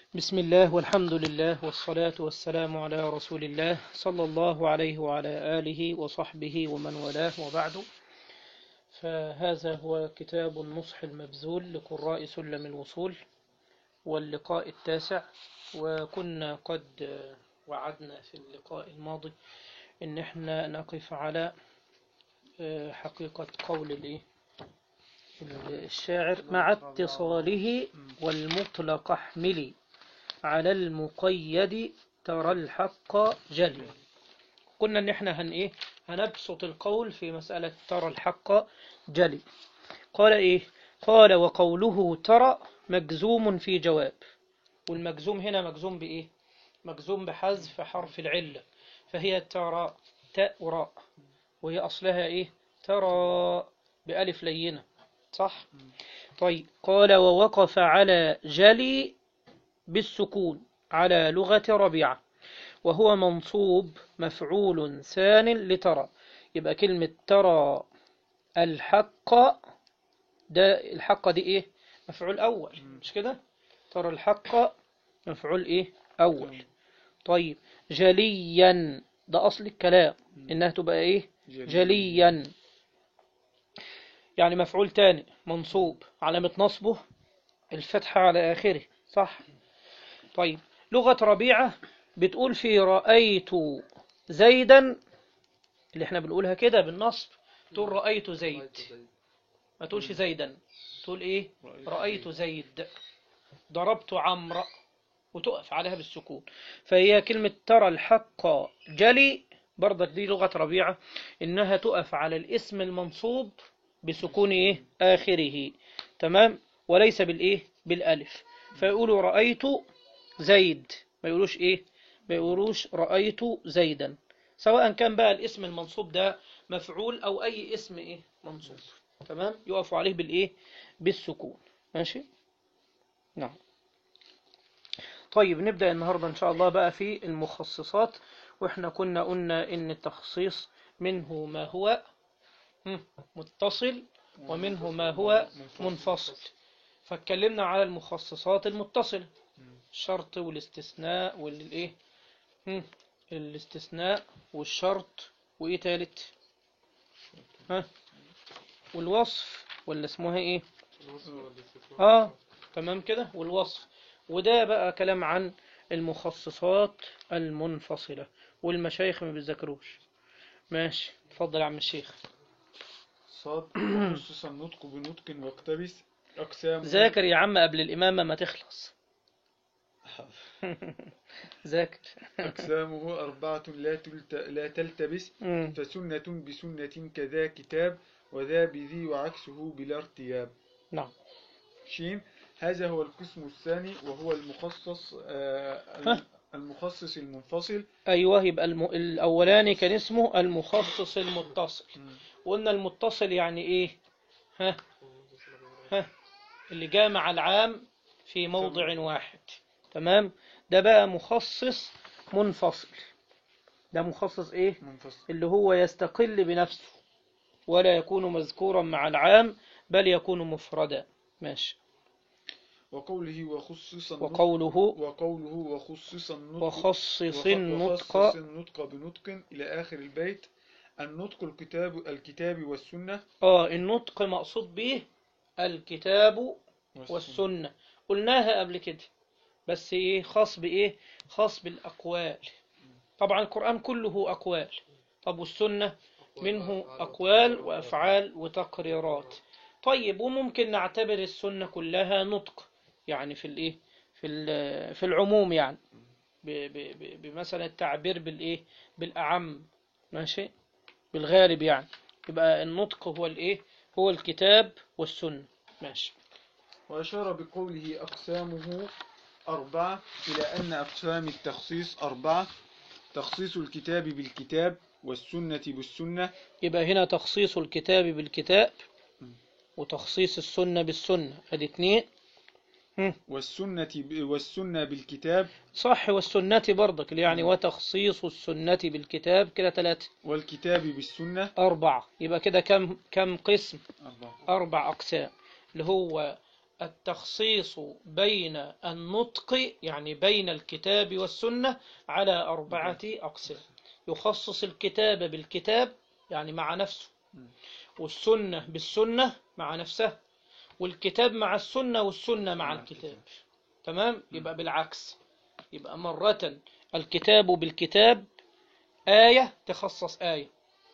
بسم الله والحمد لله والصلاة والسلام على رسول الله صلى الله عليه وعلى آله وصحبه ومن والاه وبعد فهذا هو كتاب النصح المبذول لقراء سلم الوصول واللقاء التاسع وكنا قد وعدنا في اللقاء الماضي ان احنا نقف على حقيقة قول الايه الشاعر مع اتصاله والمطلق احملي على المقيد ترى الحق جلي قلنا ان احنا هن ايه هنبسط القول في مسألة ترى الحق جلي قال ايه قال وقوله ترى مجزوم في جواب والمجزوم هنا مجزوم بايه مجزوم بحذف حرف العلة فهي ترى تاء وراء وهي أصلها إيه ترى بألف لينة صح طيب قال ووقف على جلي بالسكون على لغة ربيعة وهو منصوب مفعول ثان لترى يبقى كلمة ترى الحق ده الحق دي إيه مفعول أول مش كده ترى الحق مفعول إيه أول طيب جليا ده أصل الكلام إنها تبقى إيه جليا يعني مفعول تاني منصوب علامة نصبه الفتحة على آخره صح طيب لغة ربيعة بتقول في رأيت زيدا اللي احنا بنقولها كده بالنصب تقول رأيت زيد ما تقولش زيدا تقول ايه رأيت زيد ضربت عمرو وتقف عليها بالسكون فهي كلمة ترى الحق جلي برضك دي لغة ربيعة إنها تقف على الاسم المنصوب بسكون إيه آخره تمام وليس بالإيه بالألف فيقولوا رأيت زيد ما يقولوش إيه ما يقولوش رأيت زيدا سواء كان بقى الاسم المنصوب ده مفعول أو أي اسم إيه منصوب تمام يقفوا عليه بالإيه بالسكون ماشي نعم طيب نبدأ النهاردة إن شاء الله بقى في المخصصات وإحنا كنا قلنا إن التخصيص منه ما هو متصل ومنه ما هو منفصل فاتكلمنا على المخصصات المتصلة الشرط والاستثناء والإيه الاستثناء والشرط وإيه تالت ها والوصف ولا اسمها إيه آه تمام كده والوصف وده بقى كلام عن المخصصات المنفصلة والمشايخ ما بيذاكروش ماشي اتفضل يا عم الشيخ صاد خصوص النطق بنطق واقتبس أقسام ذاكر يا عم قبل الإمامة ما تخلص ذاكر أقسامه أربعة لا, تلت... لا تلتبس مم. فسنة بسنة كذا كتاب وذا بذي وعكسه بلا ارتياب نعم شين هذا هو القسم الثاني وهو المخصص آه ها؟ المخصص المنفصل أيوه يبقى الم... الأولاني كان اسمه المخصص المتصل وقلنا المتصل يعني إيه ها ها اللي جامع العام في موضع واحد تمام ده بقى مخصص منفصل ده مخصص إيه منفصل اللي هو يستقل بنفسه ولا يكون مذكورا مع العام بل يكون مفردا ماشي وقوله وخصص النطق وقوله وقوله وخصص النطق وخصص وخ- النطق وخصص النطق بنطق إلى آخر البيت النطق الكتاب الكتاب والسنة اه النطق مقصود به الكتاب والسنة قلناها قبل كده بس ايه خاص بايه خاص بالاقوال طبعا القرآن كله اقوال طب والسنة منه اقوال وافعال وتقريرات طيب وممكن نعتبر السنة كلها نطق يعني في الايه في ال- في العموم يعني ب- ب- ب- بمثلا التعبير بالايه بالاعم ماشي بالغالب يعني يبقى النطق هو الايه هو الكتاب والسنة ماشي وأشار بقوله أقسامه أربعة إلى أن أقسام التخصيص أربعة تخصيص الكتاب بالكتاب والسنة بالسنة يبقى هنا تخصيص الكتاب بالكتاب م. وتخصيص السنة بالسنة ادي اتنين هم. والسنة والسنة بالكتاب صح والسنة برضك يعني وتخصيص السنة بالكتاب كده ثلاثة والكتاب بالسنة أربعة يبقى كده كم كم قسم أربعة أربع أقسام اللي هو التخصيص بين النطق يعني بين الكتاب والسنة على أربعة أقسام يخصص الكتاب بالكتاب يعني مع نفسه والسنة بالسنة مع نفسها والكتاب مع السنة والسنة مع الكتاب تمام يبقى بالعكس يبقى مرة الكتاب بالكتاب آية تخصص آية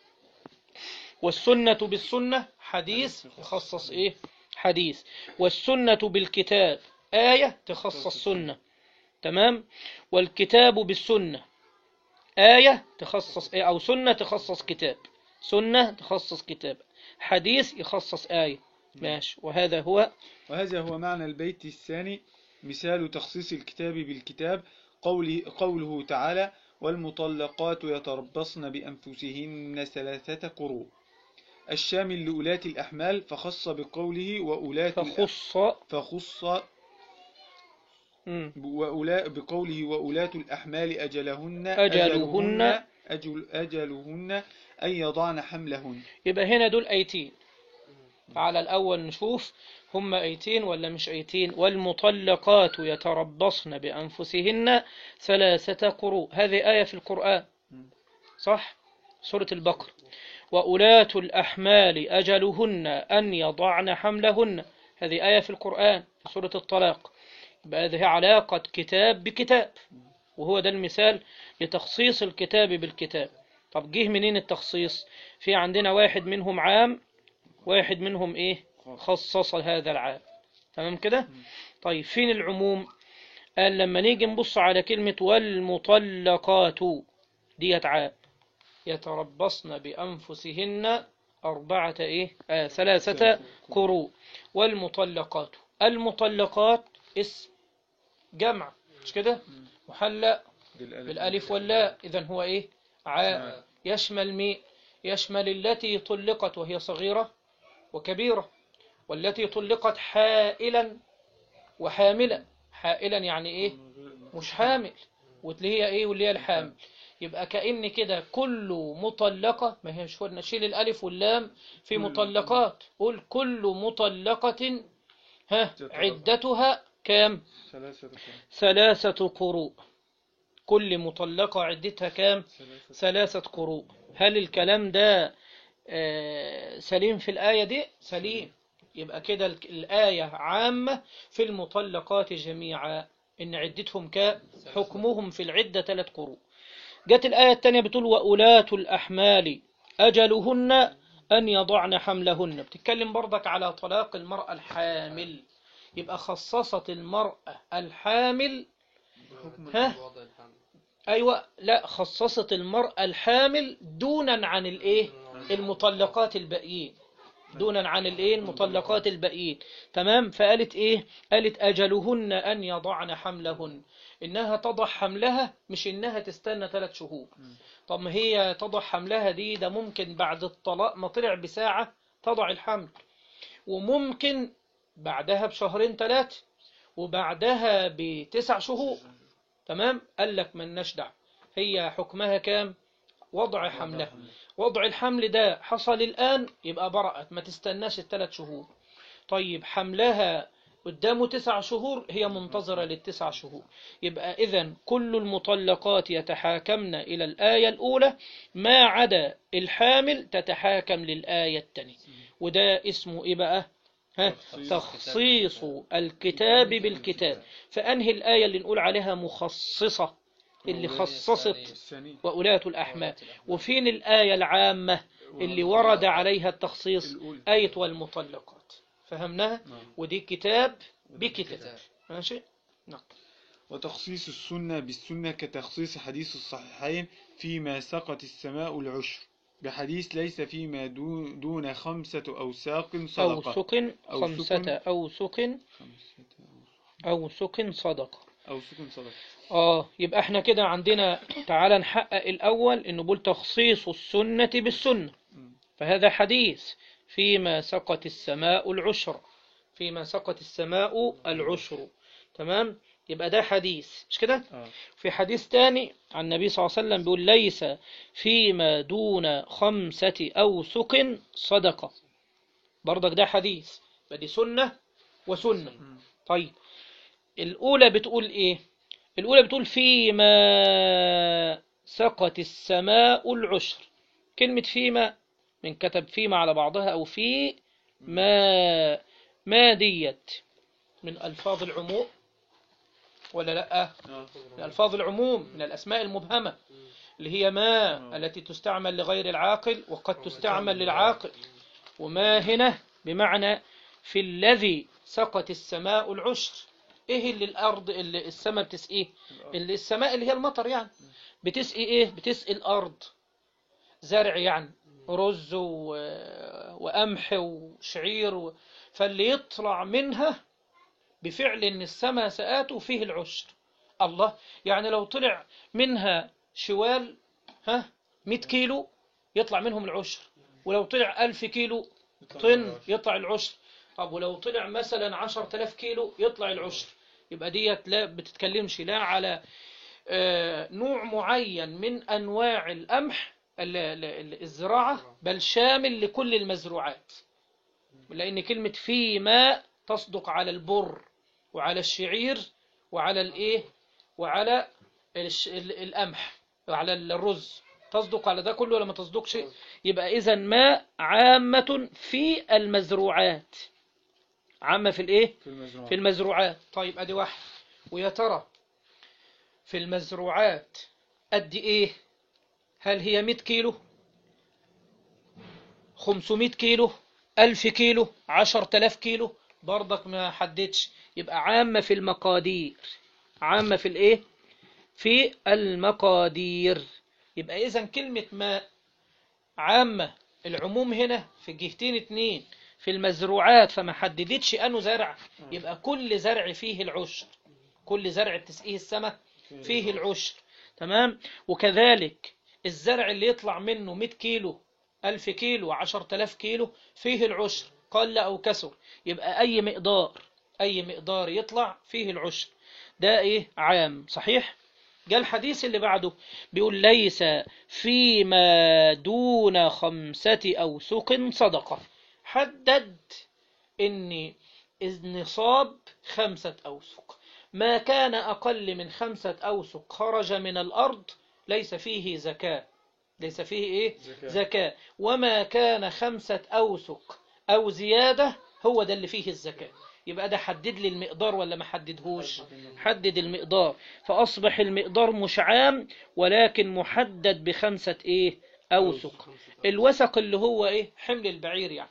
والسنة بالسنة حديث تخصص إيه حديث والسنة بالكتاب آية تخصص سنة تمام والكتاب بالسنة آية تخصص إيه أو سنة تخصص كتاب سنة تخصص كتاب حديث يخصص آية ماشي وهذا هو وهذا هو معنى البيت الثاني مثال تخصيص الكتاب بالكتاب قوله, قوله تعالى والمطلقات يتربصن بأنفسهن ثلاثة قروء الشامل لأولاة الأحمال فخص بقوله وأولاة الأ- فخص فخص مم. وأولا بقوله وأولاة الأحمال أجلهن أجلهن أجل أجلهن أن يضعن حملهن يبقى هنا دول أيتين على الأول نشوف هم أيتين ولا مش أيتين والمطلقات يتربصن بأنفسهن ثلاثة قروء هذه آية في القرآن صح سورة البقرة وأولاة الأحمال أجلهن أن يضعن حملهن هذه آية في القرآن في سورة الطلاق يبقى هذه علاقة كتاب بكتاب وهو ده المثال لتخصيص الكتاب بالكتاب طب جه منين التخصيص في عندنا واحد منهم عام واحد منهم ايه خصص هذا العام تمام كده طيب فين العموم قال لما نيجي نبص على كلمة والمطلقات ديت عام يتربصن بأنفسهن أربعة إيه آه ثلاثة قروء والمطلقات المطلقات اسم جمع مش كده محلى بالألف واللاء إذا هو إيه عام يشمل مي يشمل التي طلقت وهي صغيرة وكبيرة والتي طلقت حائلا وحاملا حائلا يعني إيه مش حامل واللي هي إيه واللي هي الحامل يبقى كأن كده كل مطلقة ما هي مش قلنا شيل الألف واللام في مطلقات قول كل مطلقة ها عدتها كام ثلاثة قروء. ثلاثة قروء كل مطلقة عدتها كام ثلاثة ثلاثة قروء هل الكلام ده آه، سليم في الآية دي سليم يبقى كده ال- الآية عامة في المطلقات جميعا إن عدتهم كحكمهم في العدة ثلاث قروء جت الآية الثانية بتقول وأولاة الأحمال أجلهن أن يضعن حملهن بتتكلم برضك على طلاق المرأة الحامل يبقى خصصت المرأة الحامل ها أيوة لا خصصت المرأة الحامل دونا عن الإيه المطلقات الباقيين دونا عن الإيه المطلقات الباقيين تمام فقالت إيه قالت أجلهن أن يضعن حملهن إنها تضع حملها مش إنها تستنى ثلاث شهور طب ما هي تضع حملها دي ده ممكن بعد الطلاق ما طلع بساعة تضع الحمل وممكن بعدها بشهرين ثلاثة وبعدها بتسع شهور تمام قال لك ملناش دعوه هي حكمها كام وضع حملها وضع الحمل ده حصل الآن يبقى برأت ما تستناش الثلاث شهور طيب حملها قدامه تسع شهور هي منتظرة للتسع شهور يبقى إذا كل المطلقات يتحاكمن إلى الآية الأولى ما عدا الحامل تتحاكم للآية الثانية وده اسمه إيه بقى ها تخصيص الكتاب بالكتاب فأنهي الآية اللي نقول عليها مخصصة اللي خصصت الثانية وأولاة الأحمال وفين الآية العامة اللي ورد عليها التخصيص الأولى. آية والمطلقات فهمناها نعم. ودي كتاب بكتاب ماشي نعم وتخصيص السنة بالسنة كتخصيص حديث الصحيحين فيما سقط السماء العشر بحديث ليس فيما دو- دون خمسة أوساق أو صدقة سق أو خمسة سكن. أو سق خمسة أو سق صدقة أو سكن صدقة آه يبقى احنا كده عندنا تعالى نحقق الأول إنه بقول تخصيص السنة بالسنة مم. فهذا حديث فيما سقط السماء العشر فيما سقط السماء العشر تمام يبقى ده حديث مش كده آه. في حديث تاني عن النبي صلى الله عليه وسلم بيقول ليس فيما دون خمسة أوسق صدقة برضك ده حديث بدي سنة وسنة مم. طيب الأولى بتقول إيه الأولى بتقول فيما سقت السماء العشر كلمة فيما من كتب فيما على بعضها أو في ما ما ديت من ألفاظ العموم ولا لأ آه. من ألفاظ العموم من الأسماء المبهمة اللي هي ما التي تستعمل لغير العاقل وقد تستعمل للعاقل وما هنا بمعنى في الذي سقت السماء العشر ايه اللي الارض اللي السماء بتسقيه اللي السماء اللي هي المطر يعني بتسقي ايه بتسقي الارض زرع يعني رز و... وقمح وشعير و... فاللي يطلع منها بفعل ان السماء سقاته فيه العشر الله يعني لو طلع منها شوال ها 100 كيلو يطلع منهم العشر ولو طلع 1000 كيلو طن يطلع العشر طب ولو طلع مثلا 10000 كيلو يطلع العشر يبقى ديت لا بتتكلمش لا على آه، نوع معين من أنواع القمح ال- ال- ال- الزراعة بل شامل لكل المزروعات لأن كلمة فيما تصدق على البر وعلى الشعير وعلى الإيه وعلى الش- ال- القمح وعلى الرز تصدق على ده كله ولا ما تصدقش يبقى إذا ما عامة في المزروعات عامة في الإيه في المزرعة في المزروعات طيب ادي واحد ويا ترى في المزروعات قد ايه هل هي 100 كيلو 500 كيلو 1000 كيلو 10000 كيلو برضك ما حددش يبقى عامة في المقادير عامة في الايه في المقادير يبقى اذا كلمة ماء عامة العموم هنا في جهتين اتنين في المزروعات فما حددتش انه زرع يبقى كل زرع فيه العشر كل زرع بتسقيه السماء فيه العشر تمام وكذلك الزرع اللي يطلع منه 100 كيلو 1000 كيلو 10000 كيلو فيه العشر قل أو كسر يبقى أي مقدار أي مقدار يطلع فيه العشر ده إيه عام صحيح جاء الحديث اللي بعده بيقول ليس فيما دون خمسة أوسق صدقة حدد إن النصاب خمسة أوسق ما كان أقل من خمسة أوسق خرج من الأرض ليس فيه زكاة ليس فيه إيه زكاة. زكاة وما كان خمسة أوسق أو زيادة هو ده اللي فيه الزكاة يبقى ده حدد لي المقدار ولا ما حددهوش حدد المقدار فأصبح المقدار مش عام ولكن محدد بخمسة إيه أوسق الوسق اللي هو إيه حمل البعير يعني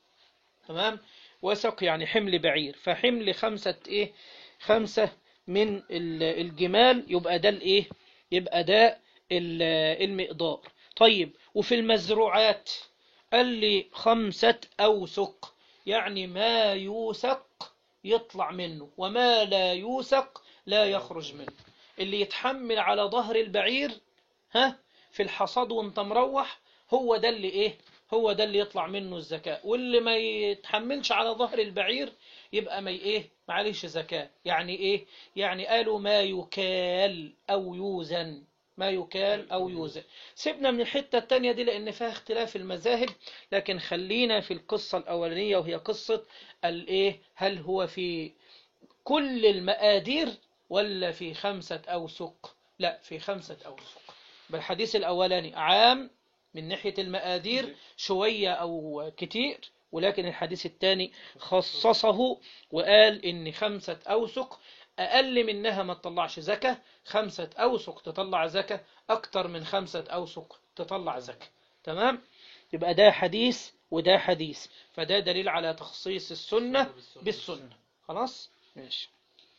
تمام وسق يعني حمل بعير فحمل خمسة إيه خمسة من ال- الجمال يبقى ده الإيه يبقى ده ال- المقدار طيب وفي المزروعات قال لي خمسة أوسق يعني ما يوسق يطلع منه وما لا يوسق لا يخرج منه اللي يتحمل على ظهر البعير ها في الحصاد وانت مروح هو ده اللي ايه هو ده اللي يطلع منه الزكاة واللي ما يتحملش على ظهر البعير يبقى ما ي- ايه معلش زكاة يعني ايه يعني قالوا ما يكال او يوزن ما يكال او يوزن سيبنا من الحتة التانية دي لان فيها اختلاف المذاهب لكن خلينا في القصة الاولانية وهي قصة الايه هل هو في كل المقادير ولا في خمسة أوسق لا في خمسة أوسق بالحديث الأولاني عام من ناحية المقادير شوية أو كتير ولكن الحديث الثاني خصصه وقال إن خمسة أوسق أقل منها ما تطلعش زكاة خمسة أوسق تطلع زكاة أكتر من خمسة أوسق تطلع زكاة تمام يبقى ده حديث وده حديث فده دليل على تخصيص السنة بالسنة خلاص ماشي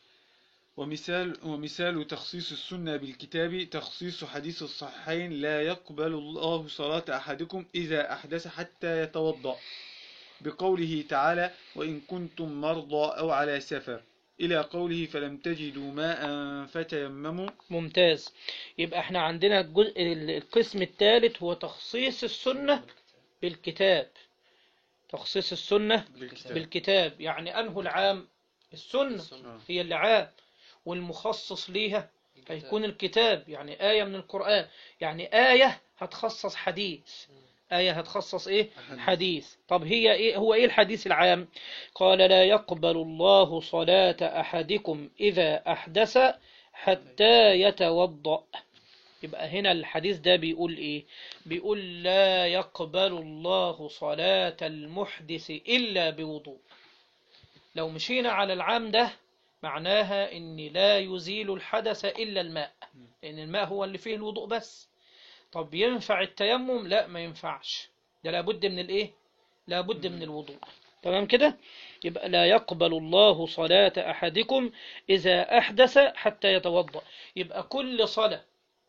ومثال ومثال تخصيص السنة بالكتاب تخصيص حديث الصحيحين لا يقبل الله صلاة أحدكم إذا أحدث حتى يتوضأ بقوله تعالى وإن كنتم مرضى أو على سفر إلى قوله فلم تجدوا ماء فتيمموا ممتاز يبقى احنا عندنا الجزء القسم الثالث هو تخصيص السنة بالكتاب تخصيص السنة بالكتاب بالكتاب يعني أنه العام السنة آه. هي اللي عام والمخصص ليها هيكون الكتاب يعني آية من القرآن يعني آية هتخصص حديث آية هتخصص إيه أحاديث. حديث طب هي إيه هو إيه الحديث العام قال لا يقبل الله صلاة أحدكم إذا أحدث حتى يتوضأ يبقى هنا الحديث ده بيقول إيه بيقول لا يقبل الله صلاة المحدث إلا بوضوء لو مشينا على العام ده معناها ان لا يزيل الحدث الا الماء لان الماء هو اللي فيه الوضوء بس طب ينفع التيمم لا ما ينفعش ده لابد من الايه لابد من الوضوء تمام كده يبقى لا يقبل الله صلاة احدكم اذا احدث حتى يتوضا يبقى كل صلاة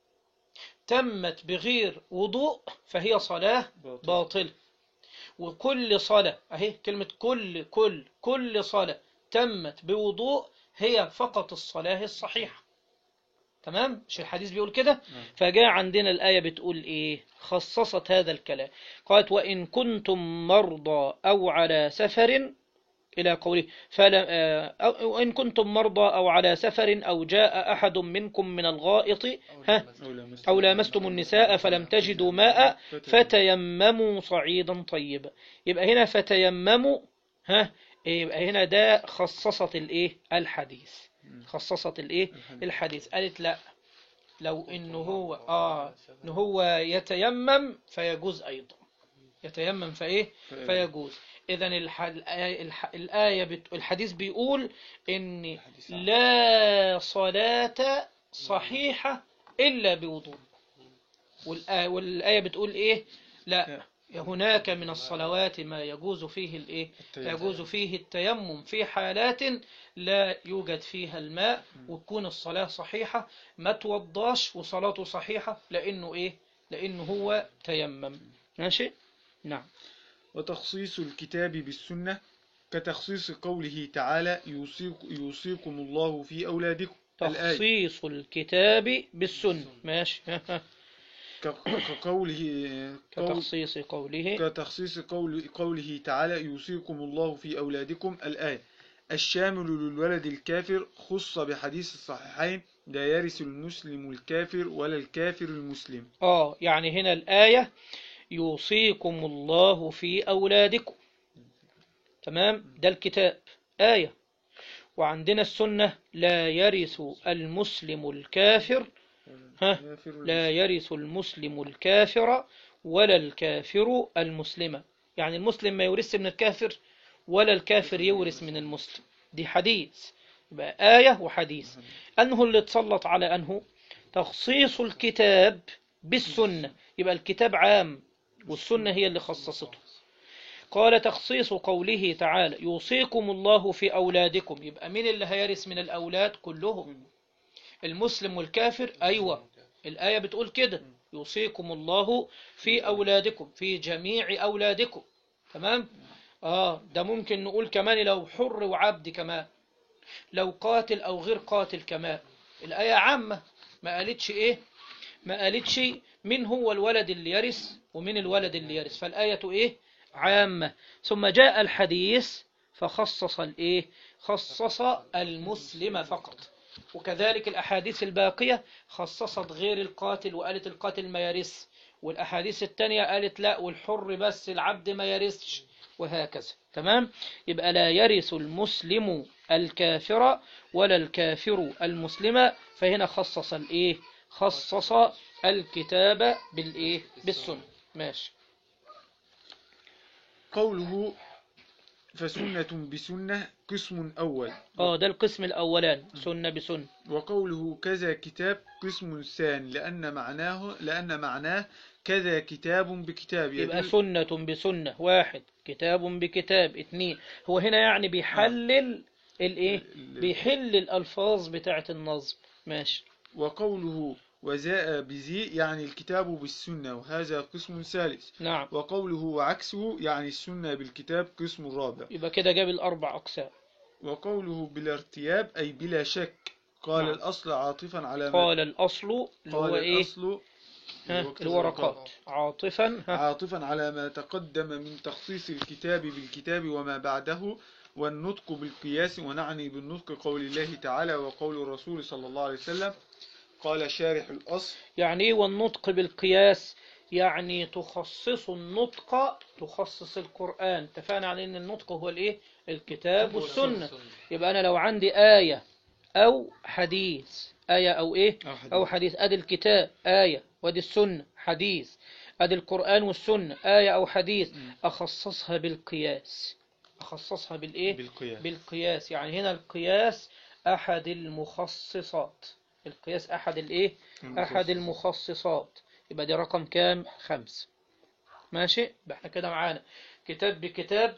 تمت بغير وضوء فهي صلاة باطل. باطل وكل صلاة اهي كلمة كل كل كل صلاة تمت بوضوء هي فقط الصلاة الصحيحة تمام مش الحديث بيقول كده نعم. فجاء عندنا الآية بتقول إيه خصصت هذا الكلام قالت وإن كنتم مرضى أو على سفر إلى قوله فلا آه، أو وإن كنتم مرضى أو على سفر أو جاء أحد منكم من الغائط ها أو لامستم أو لامستم النساء فلم تجدوا ماء فتيمموا صعيدا طيبا يبقى هنا فتيمموا ها يبقى هنا ده خصصت الايه الحديث خصصت الايه الحديث. الحديث قالت لا لو انه هو اه ان هو يتيمم فيجوز ايضا يتيمم فايه فيجوز اذا الح... الآية, الح... الآية بت... الحديث بيقول ان الحديث عام. لا صلاة صحيحة إلا بوضوء والآية, والآية بتقول إيه لا هناك من الصلوات ما يجوز فيه الإيه التيمم. يجوز فيه التيمم في حالات لا يوجد فيها الماء وتكون الصلاة صحيحة ما توضاش وصلاته صحيحة لأنه إيه لأنه هو تيمم ماشي نعم وتخصيص الكتاب بالسنة كتخصيص قوله تعالى يوصيك يوصيكم الله في أولادكم الآية تخصيص الكتاب بالسنة ماشي ك- كقوله قول كتخصيص قوله كتخصيص قول قوله تعالى يوصيكم الله في أولادكم الآية الشامل للولد الكافر خص بحديث الصحيحين لا يرث المسلم الكافر ولا الكافر المسلم آه يعني هنا الآية يوصيكم الله في أولادكم تمام ده الكتاب آية وعندنا السنة لا يرث المسلم الكافر ها الكافر لا يرث المسلم الكافر ولا الكافر المسلم يعني المسلم ما يورث من الكافر ولا الكافر يورث من المسلم دي حديث يبقى آية وحديث أنه اللي تسلط على أنه تخصيص الكتاب بالسنة يبقى الكتاب عام والسنة هي اللي خصصته قال تخصيص قوله تعالى يوصيكم الله في أولادكم يبقى مين اللي هيرث من الأولاد كلهم المسلم والكافر أيوة الآية بتقول كده يوصيكم الله في أولادكم في جميع أولادكم تمام آه ده ممكن نقول كمان لو حر وعبد كمان لو قاتل أو غير قاتل كمان الآية عامة ما قالتش إيه ما قالتش مين هو الولد اللي يرث ومين الولد اللي يرث فالآية إيه عامة ثم جاء الحديث فخصص الإيه خصص المسلم فقط وكذلك الأحاديث الباقية خصصت غير القاتل وقالت القاتل ما يرث والأحاديث التانية قالت لا والحر بس العبد ما يرثش وهكذا تمام يبقى لا يرث المسلم الكافر ولا الكافر المسلم فهنا خصص الايه خصص الكتاب بالايه بالسنة ماشي قوله فسنة بسنة قسم أول اه ده القسم الاولاني سنة بسنة وقوله كذا كتاب قسم ثاني لأن معناه لأن معناه كذا كتاب بكتاب يبقى يدل- سنة بسنة واحد كتاب بكتاب اتنين هو هنا يعني بيحلل الايه ال- بيحل الالفاظ بتاعت النظم ماشي وقوله وزاء بذي يعني الكتاب بالسنة وهذا قسم ثالث نعم وقوله وعكسه يعني السنة بالكتاب قسم رابع يبقى كده جاب الاربع اقسام وقوله بلا ارتياب أي بلا شك قال نعم. الأصل عاطفا على ما قال الاصل اللي هو قال ايه الأصل ها الورقات عاطفا ها عاطفا على ما تقدم من تخصيص الكتاب بالكتاب وما بعده والنطق بالقياس ونعني بالنطق قول الله تعالى وقول الرسول صلى الله عليه وسلم قال شارح الأصل يعني ايه والنطق بالقياس يعني تخصص النطق تخصص القرآن اتفقنا على ان النطق هو الايه الكتاب والسنة يبقى انا لو عندي آية او حديث آية او ايه أو حديث. او حديث ادي الكتاب آية وادي السنة حديث ادي القرآن والسنة آية او حديث اخصصها بالقياس اخصصها بالايه بالقياس بالقياس يعني هنا القياس احد المخصصات القياس احد الايه احد المخصصات يبقى دي رقم كام خمس ماشي يبقى احنا كده معانا كتاب بكتاب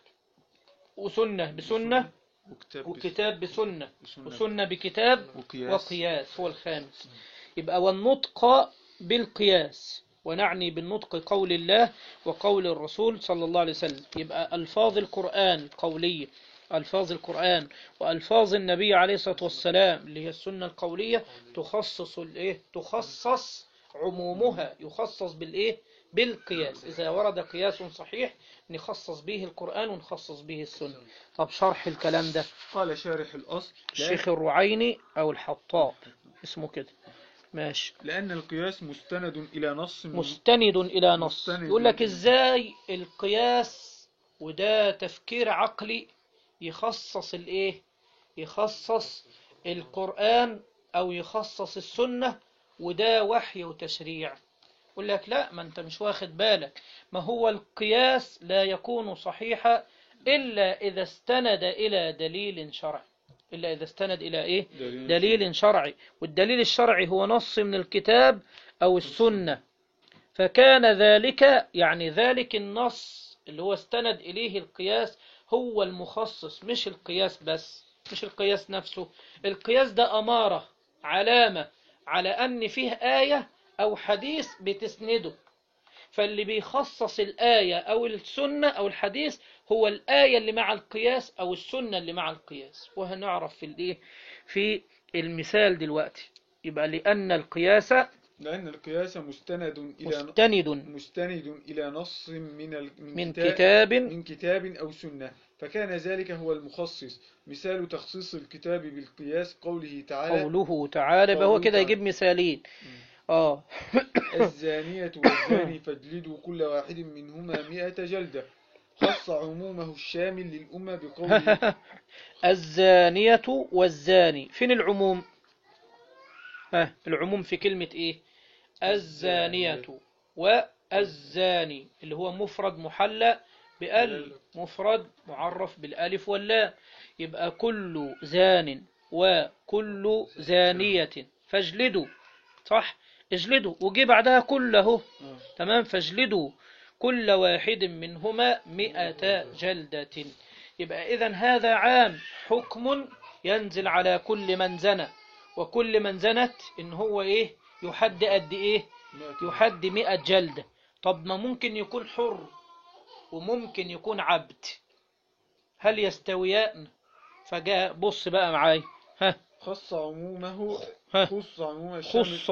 وسنة بسنة وكتاب وكتاب بسنة بسنة وسنة بكتاب وقياس وقياس هو الخامس يبقى والنطق بالقياس ونعني بالنطق قول الله وقول الرسول صلى الله عليه وسلم يبقى ألفاظ القرآن القولية ألفاظ القرآن وألفاظ النبي عليه الصلاة والسلام اللي هي السنة القولية تخصص الإيه تخصص عمومها يخصص بالإيه بالقياس إذا ورد قياس صحيح نخصص به القرآن ونخصص به السنة طب شرح الكلام ده قال شارح الأصل الشيخ الرعيني أو الحطاب اسمه كده ماشي لأن القياس مستند إلى نص من مستند إلى نص مستند يقول لك إلى- إزاي القياس وده تفكير عقلي يخصص الإيه يخصص القرآن أو يخصص السنة وده وحي وتشريع يقول لك لا ما أنت مش واخد بالك ما هو القياس لا يكون صحيحا إلا إذا استند إلى دليل شرعي إلا إذا استند إلى إيه دليل دليل شرعي والدليل الشرعي هو نص من الكتاب أو السنة فكان ذلك يعني ذلك النص اللي هو استند إليه القياس هو المخصص مش القياس بس مش القياس نفسه القياس ده أمارة علامة على أن فيه آية أو حديث بتسنده فاللي بيخصص الآية أو السنة أو الحديث هو الآية اللي مع القياس أو السنة اللي مع القياس وهنعرف في الإيه في المثال دلوقتي يبقى لأن القياس لأن القياس مستند إلى مستند مستند إلى نص من ال... من كتاب كتاب من كتاب أو سنة فكان ذلك هو المخصص مثال تخصيص الكتاب بالقياس قوله تعالى قوله تعالى فهو قوله كده تعالى. يجيب مثالين اه الزانية والزاني فاجلدوا كل واحد منهما مئة جلدة خص عمومه الشامل للأمة بقوله الزانية والزاني فين العموم ها العموم في كلمة ايه الزانية والزاني اللي هو مفرد محلى بأل مفرد معرف بالألف واللام يبقى كل زان وكل زانية فاجلدوا صح اجلدوا وجي بعدها كله آه. تمام فاجلدوا كل واحد منهما مئة جلدة يبقى إذا هذا عام حكم ينزل على كل من زنى وكل من زنت إن هو إيه يحد قد إيه يحد مئة جلدة طب ما ممكن يكون حر وممكن يكون عبد هل يستويان فجاء بص بقى معاي ها خص عمومه ها خص عمومه الشامل خص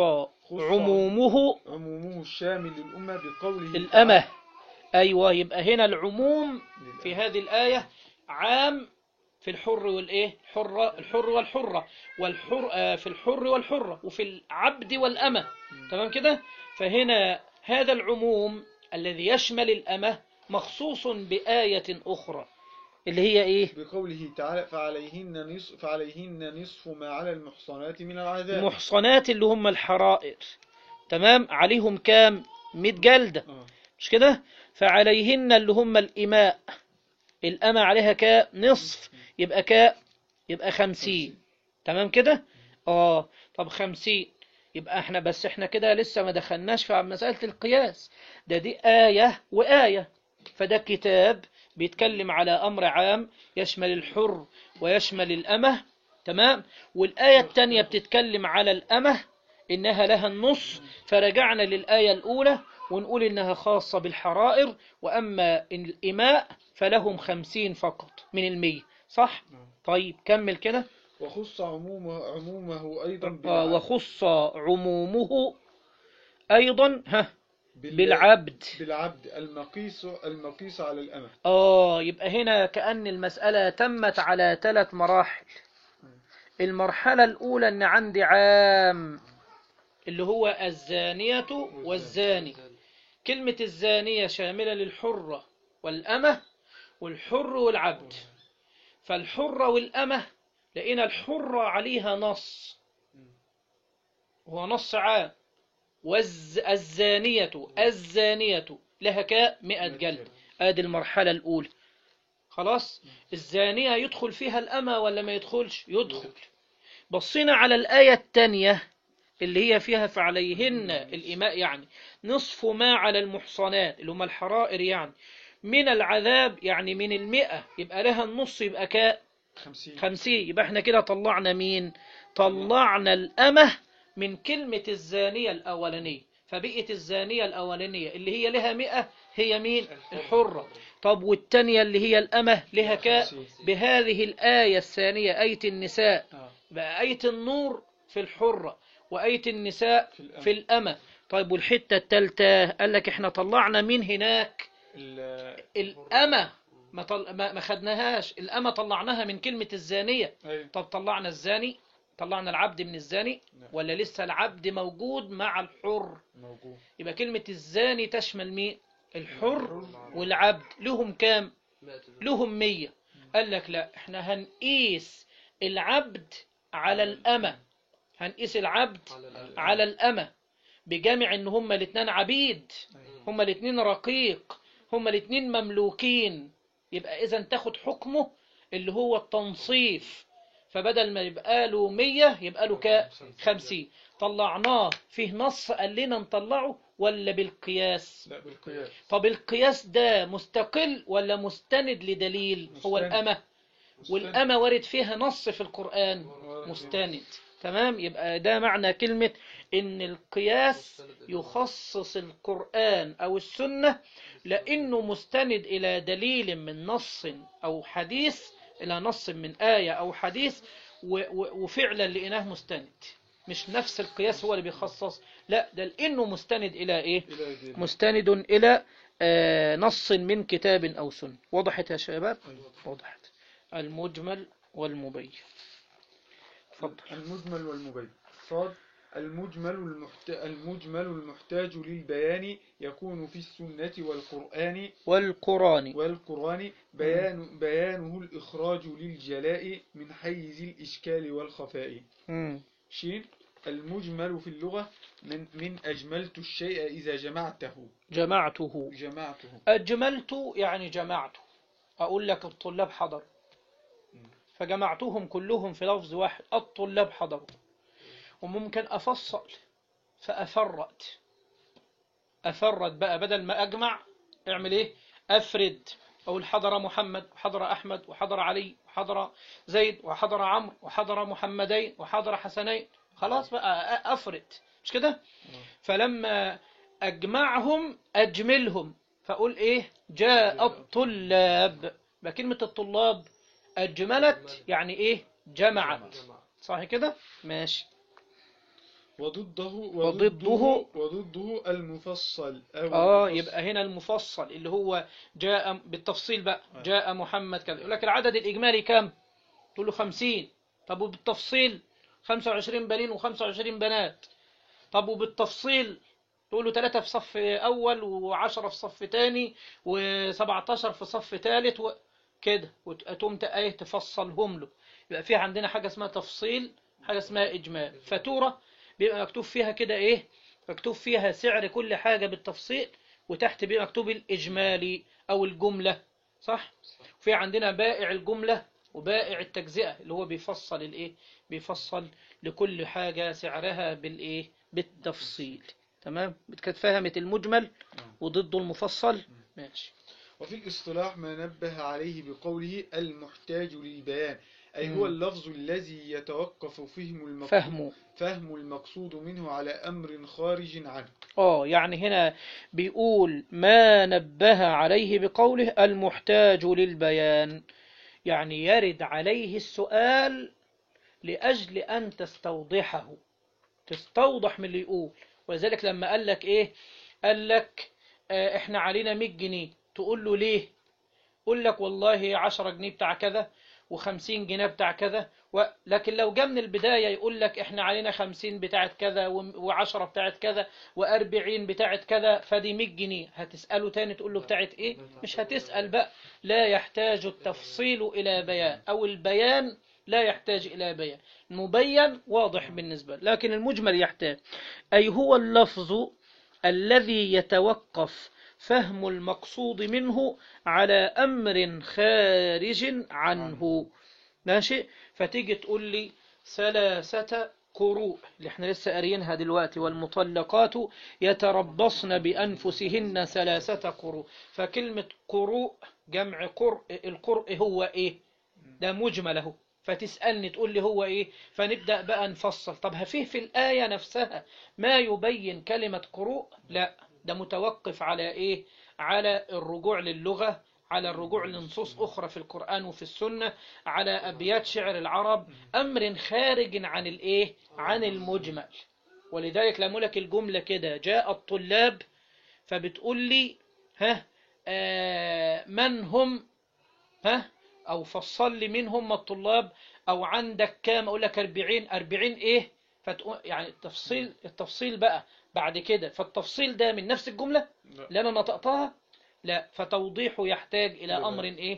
عمومه عمومه الشامل للأمة بقوله الأمة أيوة يبقى هنا العموم تعالى في هذه الآية عام في الحر والإيه الحرة الحر والحرة والحر آه، في الحر والحرة وفي العبد والأمة تمام كده فهنا هذا العموم الذي يشمل الأمة مخصوص بآية أخرى اللي هي إيه بقوله تعالى فعليهن نصف فعليهن نصف ما على المحصنات من العذاب المحصنات اللي هم الحرائر تمام عليهم كام 100 جلدة آه. مش كده فعليهن اللي هم الإماء الأمة عليها كا نصف يبقى كا يبقى خمسين تمام كده اه طب خمسين يبقى احنا بس احنا كده لسه ما دخلناش في مسألة القياس ده دي آية وآية فده كتاب بيتكلم على أمر عام يشمل الحر ويشمل الأمة تمام والآية التانية بتتكلم على الأمة إنها لها النص فرجعنا للآية الأولى ونقول إنها خاصة بالحرائر وأما الإماء فلهم خمسين فقط من المية صح؟ طيب كمل كده وخص عمومه عمومه أيضا آه بالعبد وخص عمومه أيضا ها بال- بالعبد بالعبد المقيس المقيس على الأمة آه يبقى هنا كأن المسألة تمت على ثلاث مراحل المرحلة الأولى أن عندي عام اللي هو الزانية والزاني كلمة الزانية شاملة للحرة والأمة والحر والعبد فالحرة والأمة لقينا الحرة عليها نص هو نص عام والزانية الزانية لها كاء مئة جلد ادي المرحلة الأولى خلاص الزانية يدخل فيها الأمة ولا ما يدخلش يدخل بصينا على الآية التانية اللي هي فيها فعليهن الإماء يعني نصف ما على المحصنات اللي هم الحرائر يعني من العذاب يعني من المئة يبقى لها النص يبقى كاء خمسين خمسين يبقى احنا كده طلعنا مين طلعنا الأمة من كلمة الزانية الأولانية فبقت الزانية الأولانية اللي هي لها مئة هي مين الحرة طب والتانية اللي هي الأمة لها كاء خمسين. بهذه الآية الثانية آية النساء آه. بقى آية النور في الحرة وآية النساء في الأمة. في الأمة طيب والحتة التالتة قال لك احنا طلعنا من هناك ال- الأمة ما, طل... ما ما خدناهاش الأمة طلعناها من كلمة الزانية أيوة. طب طلعنا الزاني طلعنا العبد من الزاني نعم. ولا لسه العبد موجود مع الحر موجود يبقى كلمة الزاني تشمل مين الحر والعبد لهم كام لهم مية قال لك لا احنا هنقيس العبد على الأمة هنقيس العبد على الأمة بجامع ان هما الاتنين عبيد هما الاتنين رقيق هما الاتنين مملوكين يبقى اذا تاخد حكمه اللي هو التنصيف فبدل ما يبقى له مية يبقى له كا خمسين طلعناه فيه نص قال لنا نطلعه ولا بالقياس لا بالقياس طب القياس ده مستقل ولا مستند لدليل هو مستند. الأمة والأمة ورد فيها نص في القرآن مستند. مستند تمام يبقى ده معنى كلمة إن القياس يخصص القرآن أو السنة لأنه مستند إلى دليل من نص أو حديث إلى نص من آية أو حديث و- و- وفعلا لقيناه مستند مش نفس القياس هو اللي بيخصص لا ده لأنه مستند إلى إيه إلى دين مستند إلى آه، نص من كتاب أو سنة وضحت يا شباب وضحت المجمل والمبين تفضل المجمل والمبين صاد المجمل المحت... المجمل المحتاج للبيان يكون في السنة والقرآن والقرآن والقرآن بيان بيانه الإخراج للجلاء من حيز الإشكال والخفاء مم. شين المجمل في اللغة من من أجملت الشيء إذا جمعته جمعته جمعته أجملت يعني جمعت أقول لك الطلاب حضروا فجمعتهم كلهم في لفظ واحد الطلاب حضروا وممكن أفصل فأفرد أفرد بقى بدل ما أجمع اعمل إيه أفرد أقول حضر محمد وحضر أحمد وحضر علي وحضر زيد وحضر عمرو وحضر محمدين وحضر حسنين خلاص بقى أ- أفرد مش كده فلما أجمعهم أجملهم فأقول إيه جاء الطلاب بقى كلمة الطلاب أجملت يعني إيه جمعت صح كده ماشي وضده وضده- وضده المفصل أو اه المفصل. يبقى هنا المفصل اللي هو جاء بالتفصيل بقى آه. جاء محمد كذا يقول لك العدد الإجمالي كم تقول له 50 طب وبالتفصيل 25 بنين و25 بنات طب وبالتفصيل تقول له 3 في صف أول و10 في صف تاني و17 في صف ثالث وكده وتقوم ايه تفصلهم له يبقى في عندنا حاجة اسمها تفصيل حاجة اسمها إجمال فاتورة بيبقى مكتوب فيها كده إيه مكتوب فيها سعر كل حاجة بالتفصيل وتحت بيبقى مكتوب الإجمالي أو الجملة صح في عندنا بائع الجملة وبائع التجزئة اللي هو بيفصل الإيه بيفصل لكل حاجة سعرها بالإيه بالتفصيل تمام كانت فهمت المجمل وضده المفصل ماشي وفي الاصطلاح ما نبه عليه بقوله المحتاج للبيان أي مم. هو اللفظ الذي يتوقف فهم المقصود, فهمه فهم المقصود منه على أمر خارج عنه اه يعني هنا بيقول ما نبه عليه بقوله المحتاج للبيان يعني يرد عليه السؤال لأجل أن تستوضحه تستوضح من اللي يقول ولذلك لما قال لك إيه قال لك آه، إحنا علينا 100 جنيه تقول له ليه قول لك والله 10 جنيه بتاع كذا وخمسين جنيه بتاع كذا و... لكن لو جاء من البداية يقول لك احنا علينا خمسين بتاعت كذا و- وعشرة بتاعت كذا وأربعين بتاعت كذا فدي مية جنيه هتسأله تاني تقول له بتاعت ايه مش هتسأل بقى لا يحتاج التفصيل إلى بيان أو البيان لا يحتاج إلى بيان المبين واضح بالنسبة لكن المجمل يحتاج أي هو اللفظ الذي يتوقف فهم المقصود منه على أمر خارج عنه ماشي فتيجي تقول لي ثلاثة قروء اللي احنا لسه قاريينها دلوقتي والمطلقات يتربصن بأنفسهن ثلاثة قروء فكلمة قروء جمع قرء القرء هو ايه ده مجمل اهو فتسألني تقول لي هو ايه فنبدأ بقى نفصل طب هفيه في الآية نفسها ما يبين كلمة قروء لا ده متوقف على ايه على الرجوع للغة على الرجوع لنصوص أخرى في القرآن وفي السنة على أبيات شعر العرب أمر خارج عن الإيه عن المجمل ولذلك لما لك الجملة كده جاء الطلاب فبتقول لي ها آه من هم ها أو فصل لي مين هم الطلاب أو عندك كام أقول لك أربعين أربعين إيه فتقول يعني التفصيل التفصيل بقى بعد كده فالتفصيل ده من نفس الجملة لا. اللي أنا نطقتها لا فتوضيحه يحتاج إلى أمر إيه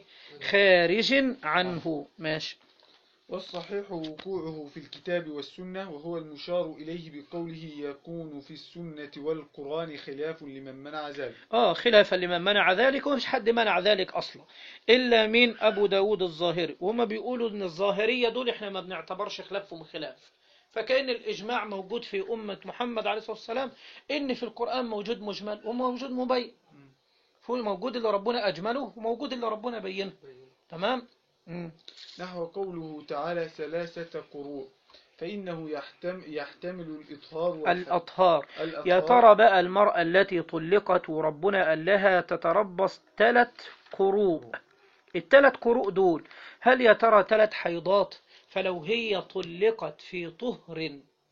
خارج عنه ماشي والصحيح وقوعه في الكتاب والسنة وهو المشار إليه بقوله يكون في السنة والقرآن خلاف لمن منع ذلك آه خلافا لمن منع ذلك ومش حد منع ذلك أصلا إلا من أبو داود الظاهري وهم بيقولوا إن الظاهرية دول إحنا ما بنعتبرش خلافهم خلاف فكان الإجماع موجود في أمة محمد عليه الصلاة والسلام إن في القرآن موجود مجمل وموجود مبين فهو موجود اللي ربنا أجمله وموجود اللي ربنا بينه تمام مم. نحو قوله تعالى ثلاثة قروء فإنه يحتم يحتمل الإطهار والح- الأطهار الأطهار يا ترى بقى المرأة التي طلقت وربنا قال لها تتربص ثلاث قروء الثلاث قروء دول هل يا ترى ثلاث حيضات فلو هي طلقت في طهر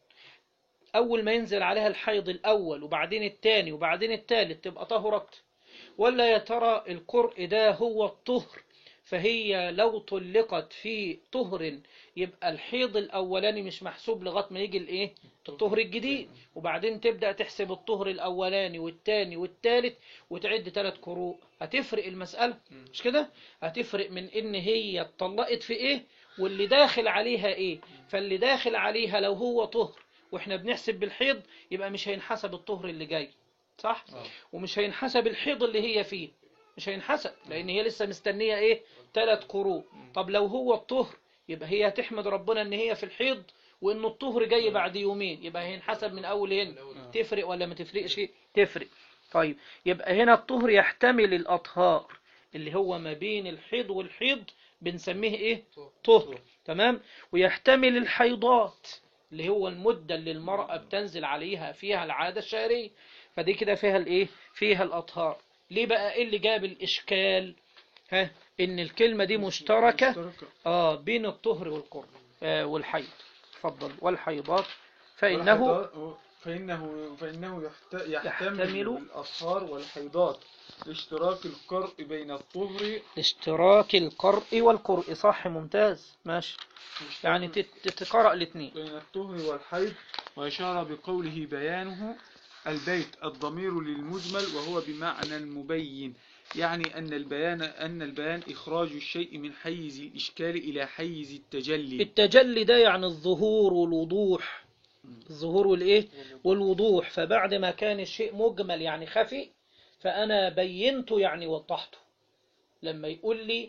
أول ما ينزل عليها الحيض الأول وبعدين الثاني وبعدين الثالث تبقى طهرت ولا يا ترى القرء ده هو الطهر فهي لو طلقت في طهر يبقى الحيض الأولاني مش محسوب لغاية ما يجي الإيه الطهر الجديد وبعدين تبدأ تحسب الطهر الأولاني والتاني والتالت وتعد ثلاث قروء هتفرق المسألة مش كده هتفرق من إن هي اتطلقت في إيه واللي داخل عليها إيه فاللي داخل عليها لو هو طهر وإحنا بنحسب بالحيض يبقى مش هينحسب الطهر اللي جاي صح آه. ومش هينحسب الحيض اللي هي فيه مش هينحسب لأن هي لسه مستنية إيه ثلاث قروء طب لو هو الطهر يبقى هي هتحمد ربنا إن هي في الحيض وإنه الطهر جاي بعد يومين يبقى هينحسب من أول هنا تفرق ولا ما تفرقش تفرق طيب يبقى هنا الطهر يحتمل الأطهار اللي هو ما بين الحيض والحيض بنسميه إيه طهر تمام ويحتمل الحيضات اللي هو المدة اللي المرأة بتنزل عليها فيها العادة الشهرية فدي كده فيها الايه فيها الأطهار ليه بقى ايه اللي جاب الإشكال ها ان الكلمة دي مشتركة مشتركة. اه بين الطهر والقرب آه والحيض اتفضل والحيضات فإنه والحيضات- فإنه فإنه يحت- يحتمل يحتمل الأطهار والحيضات لاشتراك القرء بين الطهر اشتراك القرء والقرء صح ممتاز ماشي يعني تت- تتقرأ الاثنين بين الطهر والحيض وأشار بقوله بيانه البيت الضمير للمجمل وهو بمعنى المبين يعني أن البيان أن البيان إخراج الشيء من حيز الإشكال إلى حيز التجلي التجلي ده يعني الظهور والوضوح الظهور والايه والوضوح فبعد ما كان الشيء مجمل يعني خفي فأنا بينته يعني وضحته لما يقول لي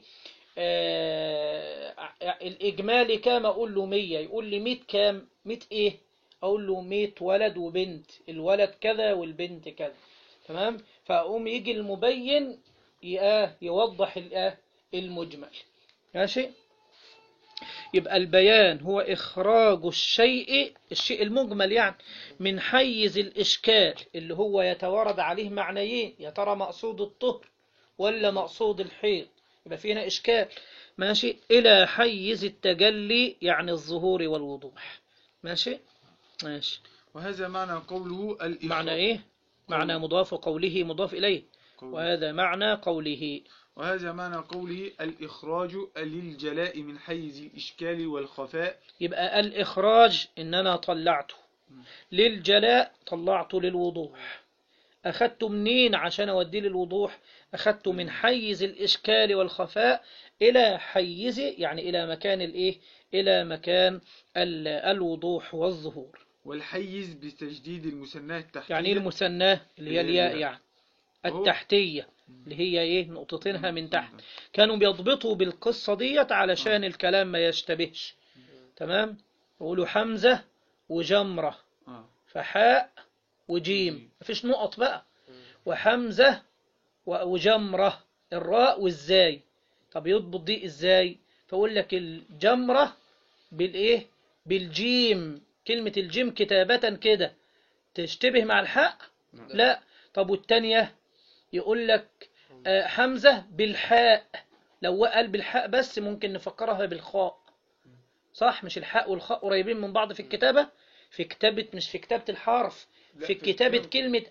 آه الإجمالي كام أقول له 100 يقول لي 100 كام 100 إيه أقول له 100 ولد وبنت الولد كذا والبنت كذا تمام فأقوم يجي المبين ي- يوضح الآه المجمل ماشي يبقى البيان هو إخراج الشيء الشيء المجمل يعني من حيز الإشكال اللي هو يتوارد عليه معنيين يا ترى مقصود الطهر ولا مقصود الحيض يبقى فينا إشكال ماشي إلى حيز التجلي يعني الظهور والوضوح ماشي ماشي وهذا معنى قوله الإخراج معنى إيه معنى مضاف قوله مضاف إليه قوله. وهذا معنى قوله وهذا معنى قوله الإخراج للجلاء من حيز الإشكال والخفاء يبقى الإخراج إن أنا طلعته للجلاء طلعته للوضوح أخدته منين عشان أوديه للوضوح أخدته من حيز الإشكال والخفاء إلى حيز يعني إلى مكان الإيه إلى مكان ال- الوضوح والظهور والحيز بتجديد المثناه التحتية يعني إيه المثناه اللي هي هي الياء الياء. يعني وهو- التحتية اللي هي إيه نقطتينها من تحت كانوا بيضبطوا بالقصة ديت علشان الكلام ما يشتبهش تمام يقولوا حمزة وجمرة آه. فحاء وجيم مفيش نقط بقى وحمزة و- وجمرة الراء والزاي طب يضبط دي ازاي فأقول لك الجمرة بالايه بالجيم كلمة الجيم كتابة كده تشتبه مع الحاء لا طب والتانية يقول لك آه، حمزة بالحاء لو قال بالحاء بس ممكن نفكرها بالخاء صح مش الحاء والخاء قريبين من بعض في الكتابة في كتابة مش في كتابة الحرف لا، في في كتابة كتابة- كلمة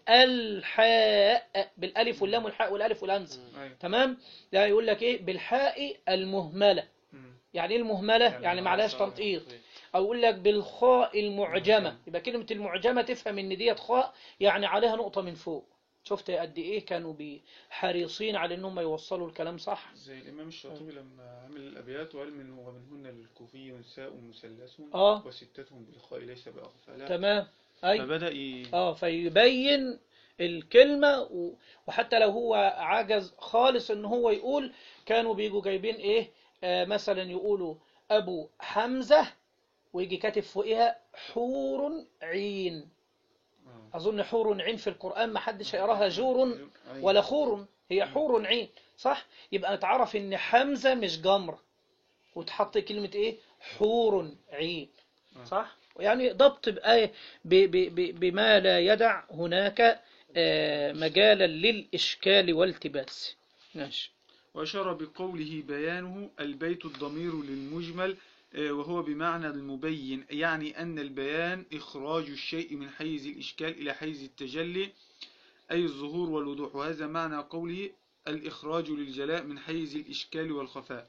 الحاء بالالف واللام والحاء والالف والهمزة أيوة. تمام لا يقول لك ايه بالحاء المهملة مم. يعني ايه المهملة يعني يعني معلهاش معلهاش تنطيط او يقول لك بالخاء المعجمة يبقى كلمة المعجمة تفهم ان ديت خاء يعني عليها نقطة من فوق شفت قد ايه كانوا بي- حريصين على انهم يوصلوا الكلام صح زي الإمام الشاطبي لما عمل الأبيات وقال من ومنهن للكوفي نساء مثلث آه. وستتهم بالخاء ليس بأغفلا تمام اي فبدأ ي... اه فيبين الكلمة و- وحتى لو هو عجز خالص ان هو يقول كانوا بيجوا جايبين ايه آه مثلا يقولوا ابو حمزة ويجي كاتب فوقها حور عين آه. اظن حور عين في القرآن ما حدش هيقراها جور أيوة. ولا خور هي حور عين صح يبقى نتعرف ان حمزة مش جمرة وتحط كلمة ايه حور عين آه. صح يعني ضبط بآية ب ب ب بما لا يدع هناك آه، مجالا للإشكال والتباس ماشي وأشار بقوله بيانه البيت الضمير للمجمل آه، وهو بمعنى المبين يعني أن البيان إخراج الشيء من حيز الإشكال إلى حيز التجلي أي الظهور والوضوح وهذا معنى قوله الإخراج للجلاء من حيز الإشكال والخفاء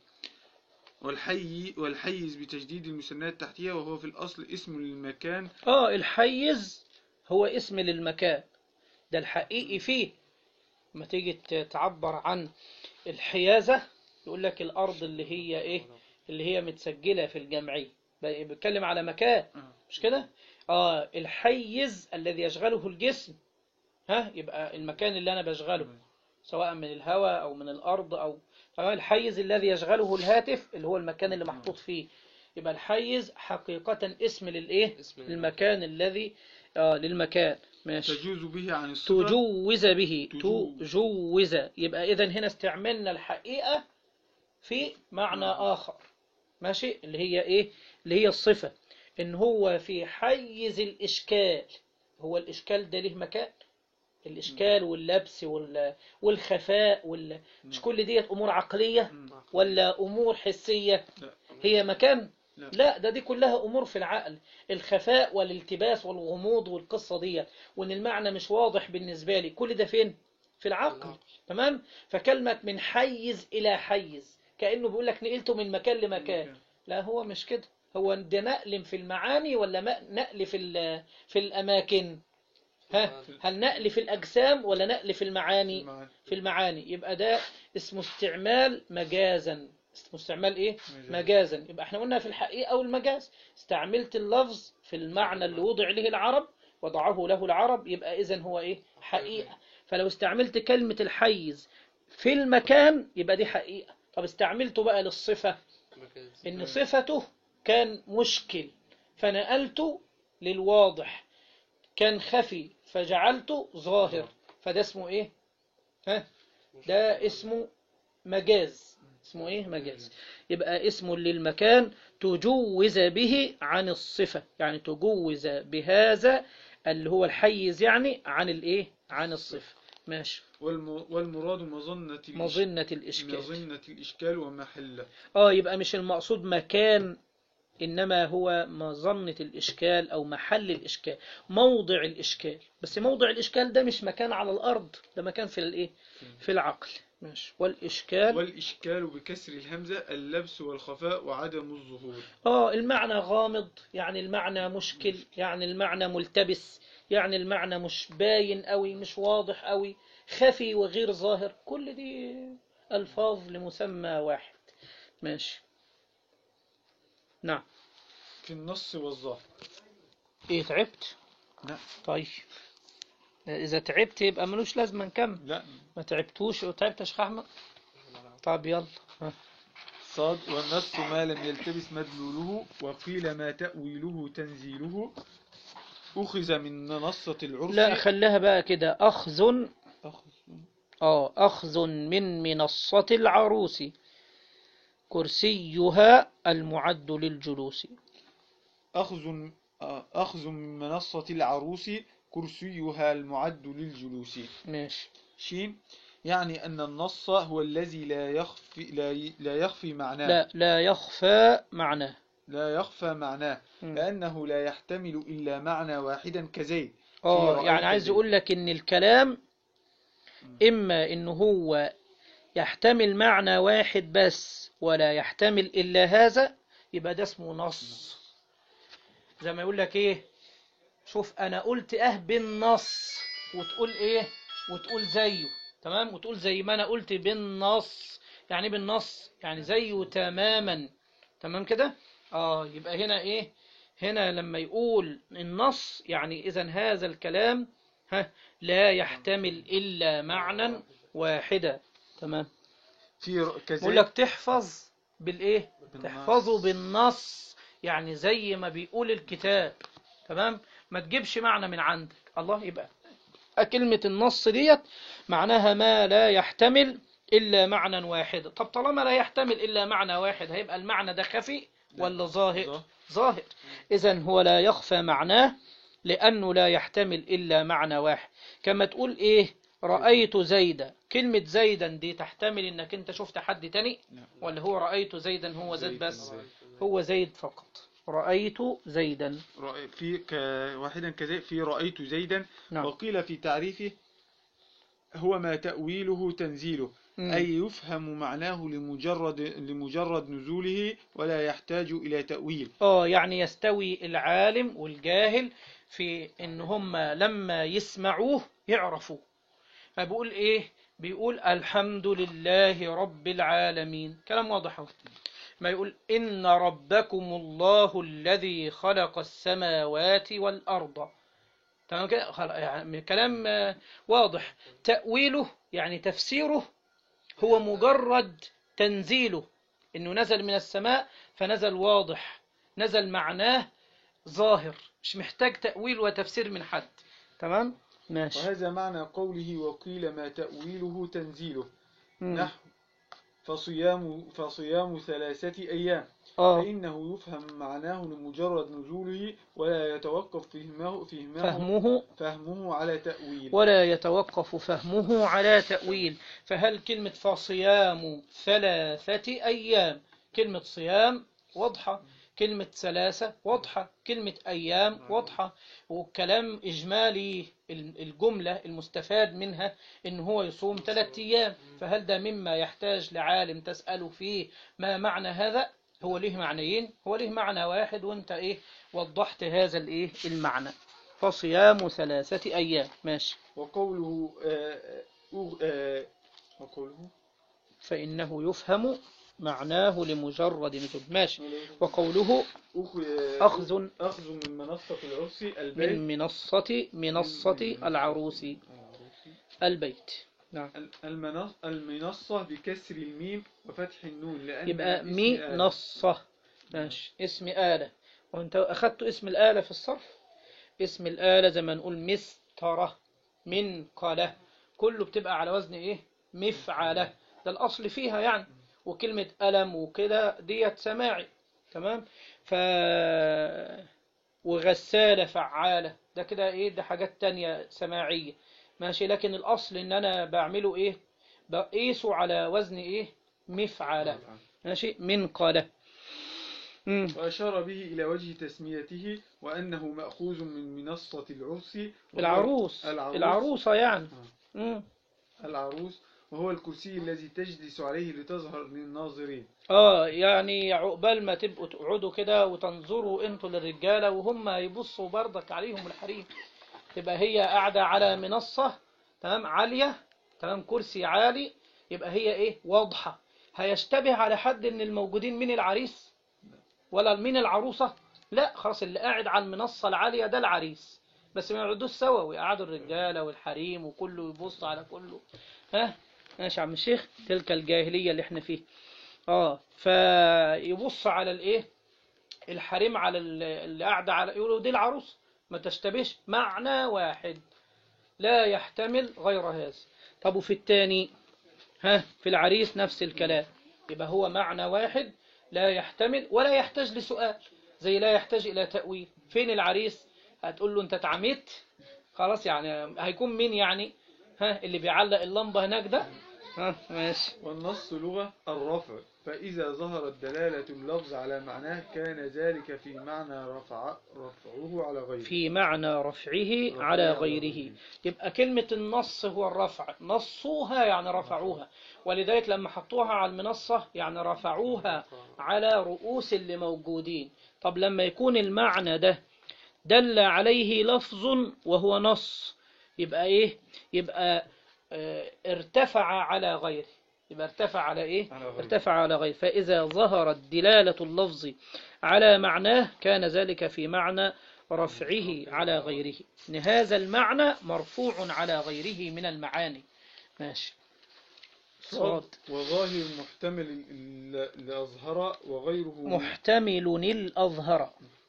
والحي والحيز بتجديد المثنات التحتية وهو في الأصل اسم للمكان اه الحيز هو اسم للمكان ده الحقيقي فيه ما تيجي ت- تعبر عن الحيازة يقول لك الأرض اللي هي إيه اللي هي متسجلة في الجمعية ب- بيتكلم على مكان آه. مش كده اه الحيز الذي يشغله الجسم ها يبقى المكان اللي أنا بشغله سواء من الهواء أو من الأرض أو أو الحيز الذي يشغله الهاتف اللي هو المكان اللي محطوط فيه يبقى الحيز حقيقة اسم للإيه اسم المكان الذي آه للمكان ماشي تجوز به عن الصفة تجوز به تجوز. تجوز يبقى إذا هنا استعملنا الحقيقة في معنى آخر ماشي اللي هي إيه اللي هي الصفة إن هو في حيز الإشكال هو الإشكال ده له مكان الإشكال واللبس وال- والخفاء وال... مش كل ديت أمور عقلية مم. ولا أمور حسية لا. هي مكان لا. لا ده دي كلها أمور في العقل الخفاء والالتباس والغموض والقصة دي وإن المعنى مش واضح بالنسبة لي كل ده فين في العقل العقل. تمام فكلمة من حيز إلى حيز كأنه بيقول لك نقلته من مكان لمكان لا هو مش كده هو ده نقل في المعاني ولا ما- نقل في ال- في الأماكن ها هل نقل في الأجسام ولا نقل في المعاني المعنى. في المعاني يبقى ده اسمه استعمال مجازا اسمه استعمال ايه مجاز. مجازا يبقى احنا قلنا في الحقيقة او المجاز استعملت اللفظ في المعنى اللي وضع له العرب وضعه له العرب يبقى اذا هو ايه حقيقة فلو استعملت كلمة الحيز في المكان يبقى دي حقيقة طب استعملته بقى للصفة مجاز. ان صفته كان مشكل فنقلته للواضح كان خفي فجعلته ظاهر فده اسمه ايه ها ده اسمه مجاز اسمه ايه مجاز يبقى اسم للمكان تجوز به عن الصفة يعني تجوز بهذا اللي هو الحيز يعني عن الايه عن الصفة ماشي والم... والمراد مظنة الإش- مظنة الإشكال مظنة الإشكال ومحله اه يبقى مش المقصود مكان إنما هو مظنة الإشكال أو محل الإشكال موضع الإشكال بس موضع الإشكال ده مش مكان على الأرض ده مكان في الإيه في العقل ماشي والإشكال والإشكال بكسر الهمزة اللبس والخفاء وعدم الظهور اه المعنى غامض يعني المعنى مشكل يعني المعنى ملتبس يعني المعنى مش باين قوي مش واضح قوي خفي وغير ظاهر كل دي ألفاظ لمسمى واحد ماشي نعم في النص والظهر ايه تعبت لا طيب اذا تعبت يبقى ملوش لازمه نكمل لا ما تعبتوش تعبت يا شيخ احمد طب يلا ها. صاد والنص ما لم يلتبس مدلوله وقيل ما تأويله تنزيله أخذ من منصة العرف لا خليها بقى كده اخذ أخذ اه اخذ من منصه العروس كرسيها المعد للجلوس أخذ أخذ من منصة العروس كرسيها المعد للجلوس ماشي شين يعني أن النص هو الذي لا يخفي لا, ي- لا يخفي معناه لا لا يخفى معناه لا يخفى معناه مم. لأنه لا يحتمل إلا معنى واحدا كزيد اه رأيت يعني عايز زيد. يقول لك ان الكلام اما ان هو يحتمل معنى واحد بس ولا يحتمل الا هذا يبقى ده اسمه نص زي ما يقول لك ايه شوف انا قلت اه بالنص وتقول ايه وتقول زيه تمام وتقول زي ما انا قلت بالنص يعني إيه بالنص يعني زيه تماما تمام كده اه يبقى هنا ايه هنا لما يقول النص يعني اذا هذا الكلام ها لا يحتمل الا معنى واحدا تمام في ر- بقول كزيد لك تحفظ بالايه بالنص. تحفظه بالنص يعني زي ما بيقول الكتاب تمام ما تجيبش معنى من عندك الله يبقى كلمة النص ديت معناها ما لا يحتمل إلا معنى واحد طب طالما لا يحتمل إلا معنى واحد هيبقى المعنى ده خفي ولا ظاهر ظاهر. ظاهر إذا هو لا يخفى معناه لأنه لا يحتمل إلا معنى واحد كما تقول إيه رأيت زيدا كلمة زيدا دي تحتمل إنك أنت شفت حد تاني لا. ولا هو رأيت زيدا هو زيد زيد بس زيد. هو زيد فقط رأيت زيدا رأي- في ك... واحدا كزيد في رأيت زيدا نعم وقيل في تعريفه هو ما تأويله تنزيله مم. أي يفهم معناه لمجرد لمجرد نزوله ولا يحتاج إلى تأويل اه يعني يستوي العالم والجاهل في ان هم لما يسمعوه يعرفوا فبيقول ايه بيقول الحمد لله رب العالمين كلام واضح اهو ما يقول ان ربكم الله الذي خلق السماوات والارض تمام كده خل- يعني كلام آه، واضح تأويله يعني تفسيره هو مجرد تنزيله انه نزل من السماء فنزل واضح نزل معناه ظاهر مش محتاج تأويل وتفسير من حد تمام ماشي وهذا معنى قوله وقيل ما تأويله تنزيله مم. نحو فصيام فصيام ثلاثة أيام اه فإنه يفهم معناه لمجرد نزوله ولا يتوقف فهمه فهمه, فهمه فهمه على تأويل ولا يتوقف فهمه على تأويل فهل كلمة فصيام ثلاثة أيام كلمة صيام واضحة كلمة ثلاثة واضحة كلمة أيام واضحة وكلام إجمالي الجملة المستفاد منها إن هو يصوم ثلاثة أيام فهل ده مما يحتاج لعالم تسأله فيه ما معنى هذا هو ليه معنيين هو ليه معنى واحد وانت ايه وضحت هذا الايه المعنى فصيام ثلاثة أيام ماشي وقوله آه، آه، آه، وقوله فإنه يفهم معناه لمجرد نزول ماشي وقوله أخ- أخذ أخذ من منصة العرس البيت من منصة منصة العروس البيت نعم المنص- المنصة بكسر الميم وفتح النون لأن يبقى اسم مي آلة. نصة ماشي اسم آلة وانت أخدت اسم الآلة في الصرف اسم الآلة زي ما نقول مسطرة منقلة كله بتبقى على وزن ايه مفعلة ده الأصل فيها يعني وكلمة ألم وكده ديت سماعي تمام ف وغسالة فعالة ده كده ايه ده حاجات تانية سماعية ماشي لكن الأصل ان انا بعمله ايه بقيسه على وزن ايه مفعلة ماشي منقلة مم. وأشار به إلى وجه تسميته وأنه مأخوذ من منصة العرس وهو- العروس العروس العروسة يعني آه. مم. العروس وهو الكرسي الذي تجلس عليه لتظهر للناظرين اه يعني عقبال ما تبقوا تقعدوا كده وتنظروا انتوا للرجاله وهم يبصوا برضك عليهم الحريم تبقى هي قاعده على منصه تمام عاليه تمام كرسي عالي يبقى هي ايه واضحه هيشتبه على حد من الموجودين من العريس ولا من العروسه لا خلاص اللي قاعد على المنصه العاليه ده العريس بس ما يقعدوش سوا ويقعدوا الرجاله والحريم وكله يبص على كله ها ماشي يا عم الشيخ تلك الجاهليه اللي احنا فيها اه فيبص على الايه الحريم على ال- اللي قاعده على يقولوا دي العروس ما تشتبهش معنى واحد لا يحتمل غير هذا طب وفي الثاني ها في العريس نفس الكلام يبقى هو معنى واحد لا يحتمل ولا يحتاج لسؤال زي لا يحتاج إلى تأويل فين العريس هتقول له أنت اتعميت خلاص يعني هيكون مين يعني ها اللي بيعلق اللمبة هناك ده ها ماشي والنص لغة الرفع فإذا ظهرت دلالة اللفظ على معناه كان ذلك في معنى رفع رفعه على غيره في معنى رفعه على غيره يبقى كلمة النص هو الرفع نصوها يعني رفعوها ولذلك لما حطوها على المنصة يعني رفعوها على رؤوس اللي موجودين طب لما يكون المعنى ده دل عليه لفظ وهو نص يبقى ايه يبقى اه ارتفع على غيره يبقى ارتفع على ايه على غيره. ارتفع على غيره فإذا ظهرت دلالة اللفظ على معناه كان ذلك في معنى رفعه على غيره إن هذا المعنى مرفوع على غيره من المعاني ماشي صاد وظاهر محتمل ال- لأظهر وغيره محتمل الأظهر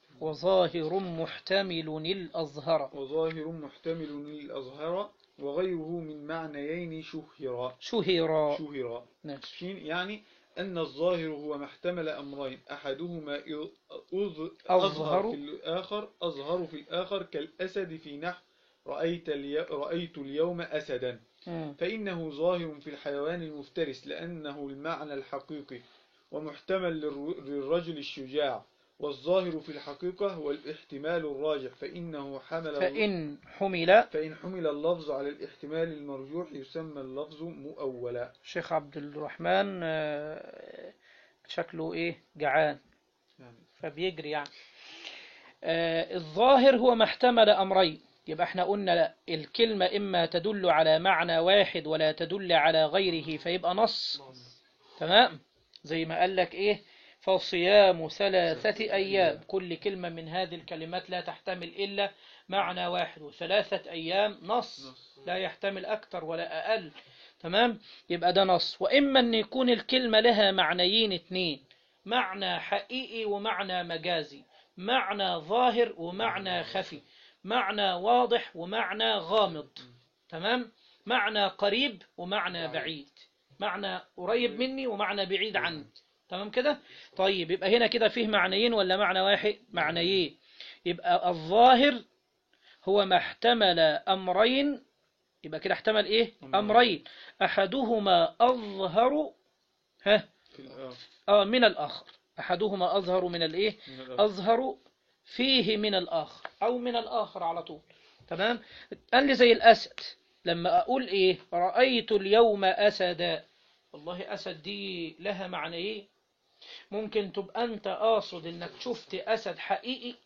وظاهر محتمل الأظهر وظاهر محتمل للأظهر وغيره من معنيين شهرا شهر شهرا ماشي شين يعني أن الظاهر هو ما احتمل أمرين أحدهما إظ- أظ- أظهر. أظهر في الآخر أظهر في الآخر كالأسد في نحو رأيت, الي... رأيت اليوم أسدا مم. فإنه ظاهر في الحيوان المفترس لأنه المعنى الحقيقي ومحتمل للر- للرجل الشجاع والظاهر في الحقيقة هو الاحتمال الراجح فإنه حمل فإن حمل فإن حمل اللفظ على الاحتمال المرجوح يسمى اللفظ مؤولا شيخ عبد الرحمن آه، شكله إيه جعان يعني فبيجري يعني آه، الظاهر هو ما احتمل أمرين يبقى احنا قلنا لا الكلمة إما تدل على معنى واحد ولا تدل على غيره فيبقى نص تمام زي ما قال لك إيه فصيام ثلاثة أيام كل كلمة من هذه الكلمات لا تحتمل إلا معنى واحد وثلاثة أيام نص لا يحتمل أكثر ولا أقل تمام يبقى ده نص وإما أن يكون الكلمة لها معنيين اتنين معنى حقيقي ومعنى مجازي معنى ظاهر ومعنى خفي معنى واضح ومعنى غامض تمام معنى قريب ومعنى بعيد معنى قريب مني ومعنى بعيد عني تمام كده طيب يبقى هنا كده فيه معنيين ولا معنى واحد معنيين يبقى الظاهر هو ما احتمل أمرين يبقى كده احتمل ايه أمرين أحدهما أظهر ها في الآخر آه من الآخر أحدهما أظهر من الإيه من الآخر. أظهر فيه من الآخر أو من الآخر على طول تمام قال لي زي الأسد لما أقول إيه رأيت اليوم أسدا والله أسد دي لها معنى إيه ممكن تبقى أنت قاصد إنك شفت أسد حقيقي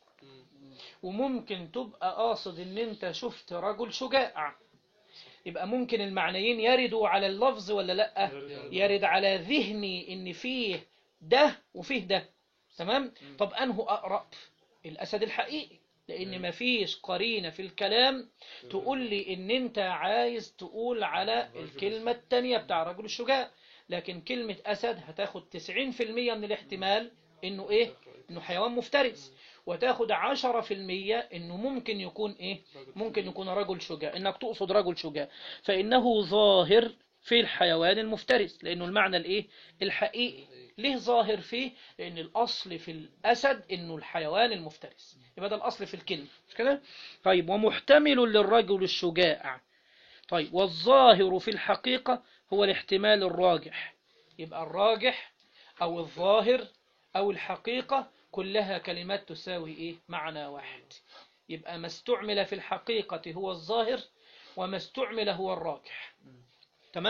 وممكن تبقى قاصد إن أنت شفت رجل شجاع يبقى ممكن المعنيين يردوا على اللفظ ولا لأ يرد على ذهني إن فيه ده وفيه ده تمام طب أنه أقرب الأسد الحقيقي لأن مفيش قرينة في الكلام تقول لي إن أنت عايز تقول على الكلمة التانية بتاع رجل الشجاع لكن كلمة أسد هتاخد 90% من الاحتمال إنه إيه إنه حيوان مفترس وتاخد 10% إنه ممكن يكون إيه ممكن يكون رجل شجاع إنك تقصد رجل شجاع فإنه ظاهر في الحيوان المفترس لأنه المعنى الإيه الحقيقي ليه ظاهر فيه لأن الأصل في الأسد إنه الحيوان المفترس يبقى ده الأصل في الكلمة مش كده طيب ومحتمل للرجل الشجاع طيب والظاهر في الحقيقة هو الاحتمال الراجح يبقى الراجح أو الظاهر أو الحقيقة كلها كلمات تساوي إيه معنى واحد يبقى ما استعمل في الحقيقة هو الظاهر وما استعمل هو الراجح تمام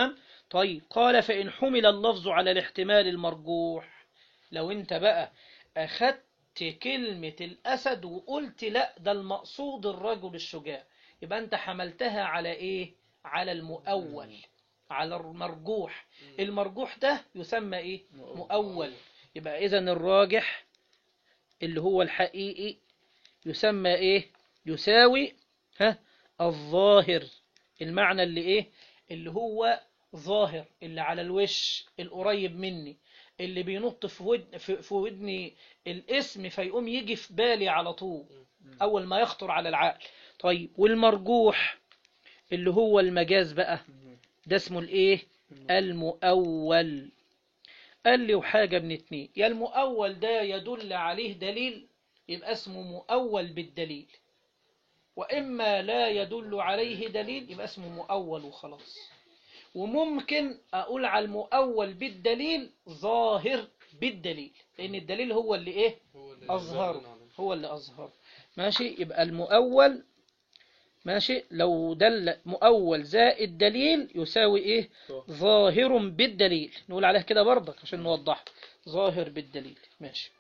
طيب قال فإن حمل اللفظ على الاحتمال المرجوح لو انت بقى أخدت كلمة الأسد وقلت لا ده المقصود الرجل الشجاع يبقى انت حملتها على ايه على المؤول على المرجوح المرجوح ده يسمى ايه مؤول يبقى اذا الراجح اللي هو الحقيقي يسمى ايه يساوي ها الظاهر المعنى اللي ايه اللي هو ظاهر اللي على الوش القريب مني اللي بينط في ودن في في ودني الاسم فيقوم يجي في بالي على طول اول ما يخطر على العقل طيب والمرجوح اللي هو المجاز بقى ده اسمه الايه المؤول قال لي وحاجة من اتنين يا المؤول ده يدل عليه دليل يبقى اسمه مؤول بالدليل وإما لا يدل عليه دليل يبقى اسمه مؤول وخلاص وممكن أقول على المؤول بالدليل ظاهر بالدليل لأن الدليل هو اللي إيه أظهر هو اللي أظهر ماشي يبقى المؤول ماشي لو دل مؤول زائد دليل يساوي إيه ظاهر بالدليل نقول عليه كده برضك عشان نوضح ظاهر بالدليل ماشي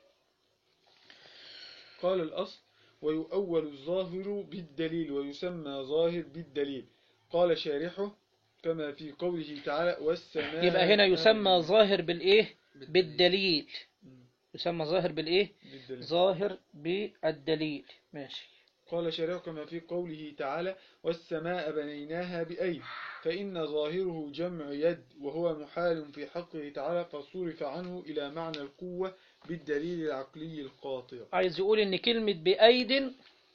قال الأصل ويؤول الظاهر بالدليل ويسمى ظاهر بالدليل قال شارحه كما في قوله تعالى والسماء يبقى هنا يسمى ظاهر بالإيه بالدليل يسمى ظاهر بالإيه بالدليل. ظاهر بالدليل ماشي قال شارحه كما في قوله تعالى والسماء بنيناها بأيد فإن ظاهره جمع يد وهو محال في حقه تعالى فصرف عنه إلى معنى القوة بالدليل العقلي القاطع عايز يقول ان كلمة بأيد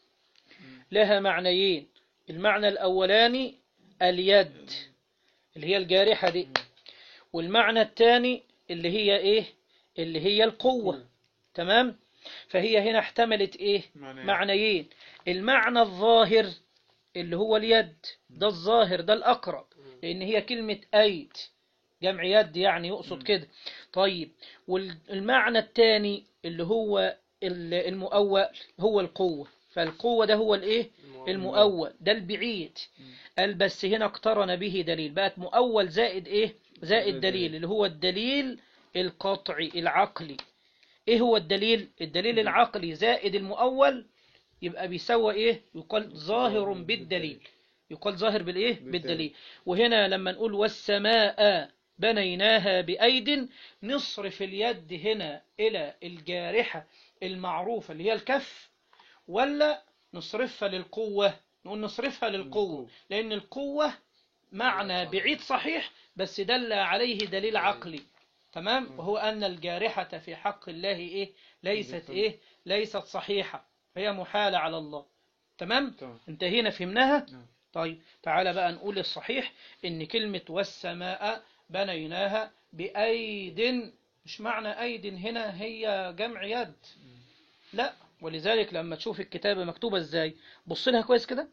لها معنيين المعنى الأولاني اليد اللي هي الجارحة دي والمعنى الثاني اللي هي ايه اللي هي القوة تمام فهي هنا احتملت ايه معنى معنيين المعنى الظاهر اللي هو اليد ده الظاهر ده الأقرب لأن هي كلمة أيد جمع يد يعني يقصد كده طيب والمعنى الثاني اللي هو ال- المؤول هو القوة فالقوة ده هو الايه المؤول ده البعيد قال بس هنا اقترن به دليل بقت مؤول زائد ايه زائد دليل اللي هو الدليل القطعي العقلي ايه هو الدليل الدليل العقلي زائد المؤول يبقى بيسوى ايه يقال ظاهر بالدليل يقال ظاهر بالايه بالدليل وهنا لما نقول والسماء بنيناها بأيد نصرف اليد هنا إلى الجارحة المعروفة اللي هي الكف ولا نصرفها للقوة نقول نصرفها للقوة لأن القوة معنى بعيد صحيح بس دل عليه دليل عقلي تمام وهو أن الجارحة في حق الله إيه ليست إيه ليست صحيحة هي محالة على الله تمام تمام. انتهينا فهمناها نعم. طيب تعالى بقى نقول الصحيح ان كلمة والسماء بنيناها بأيد مش معنى أيد هنا هي جمع يد لا ولذلك لما تشوف الكتابة مكتوبة ازاي بص لها كويس كده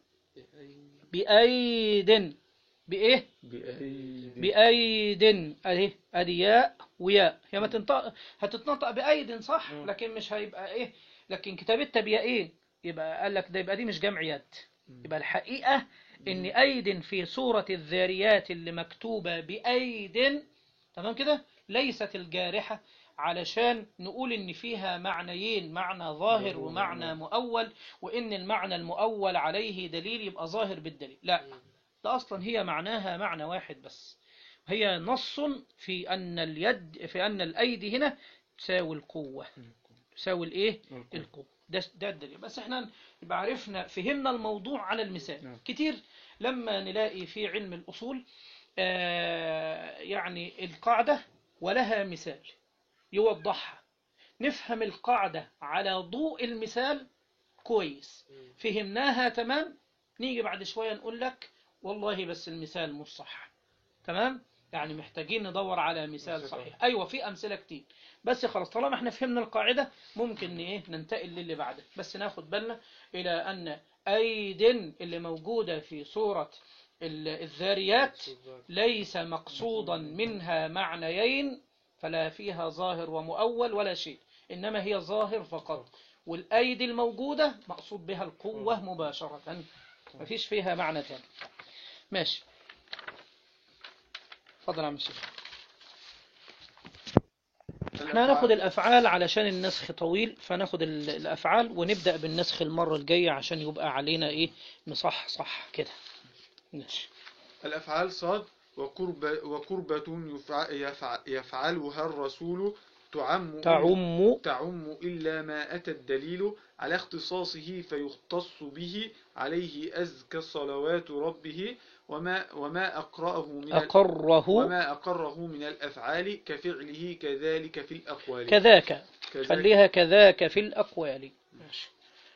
بأيد بإيه بأيد بأيد أهي أدي ياء وياء هي ما تنطق هتتنطق بأيد صح مم. لكن مش هيبقى إيه لكن كتابتها بياءين يبقى قال لك ده يبقى دي مش جمع يد يبقى الحقيقة إن أيد في سورة الذاريات اللي مكتوبة بأيد تمام كده ليست الجارحة علشان نقول إن فيها معنيين معنى ظاهر ومعنى مؤول وإن المعنى المؤول عليه دليل يبقى ظاهر بالدليل لا ده أصلا هي معناها معنى واحد بس هي نص في أن اليد في أن الأيدي هنا تساوي القوة تساوي الإيه القوة. القوة ده ده الدليل بس احنا يبقى عرفنا فهمنا الموضوع على المثال نعم. كتير لما نلاقي في علم الأصول آه، يعني القاعدة ولها مثال يوضحها نفهم القاعدة على ضوء المثال كويس فهمناها تمام نيجي بعد شوية نقول لك والله بس المثال مش صح تمام يعني محتاجين ندور على مثال صحيح أيوة في أمثلة كتير بس خلاص طالما احنا فهمنا القاعدة ممكن ايه ننتقل للي بعده بس ناخد بالنا إلى أن أيد اللي موجودة في سورة ال- الذاريات ليس مقصودا منها معنيين فلا فيها ظاهر ومؤول ولا شيء إنما هي ظاهر فقط والأيدي الموجودة مقصود بها القوة مباشرة مفيش فيها معنى تاني ماشي اتفضل يا عم الشيخ احنا هناخد الافعال علشان النسخ طويل فناخد ال- الافعال ونبدا بالنسخ المره الجايه عشان يبقى علينا ايه نصح صح كده ماشي الأفعال صاد وقرب وقربة يفع يفع يفعلها الرسول تعم تعم تعم إلا ما أتى الدليل على اختصاصه فيختص به عليه أزكى الصلوات ربه وما وما أقرأه من ال- اقره وما أقره من الأفعال كفعله كذلك في الأقوال كذاك كذلك خليها كذاك في الأقوال ماشي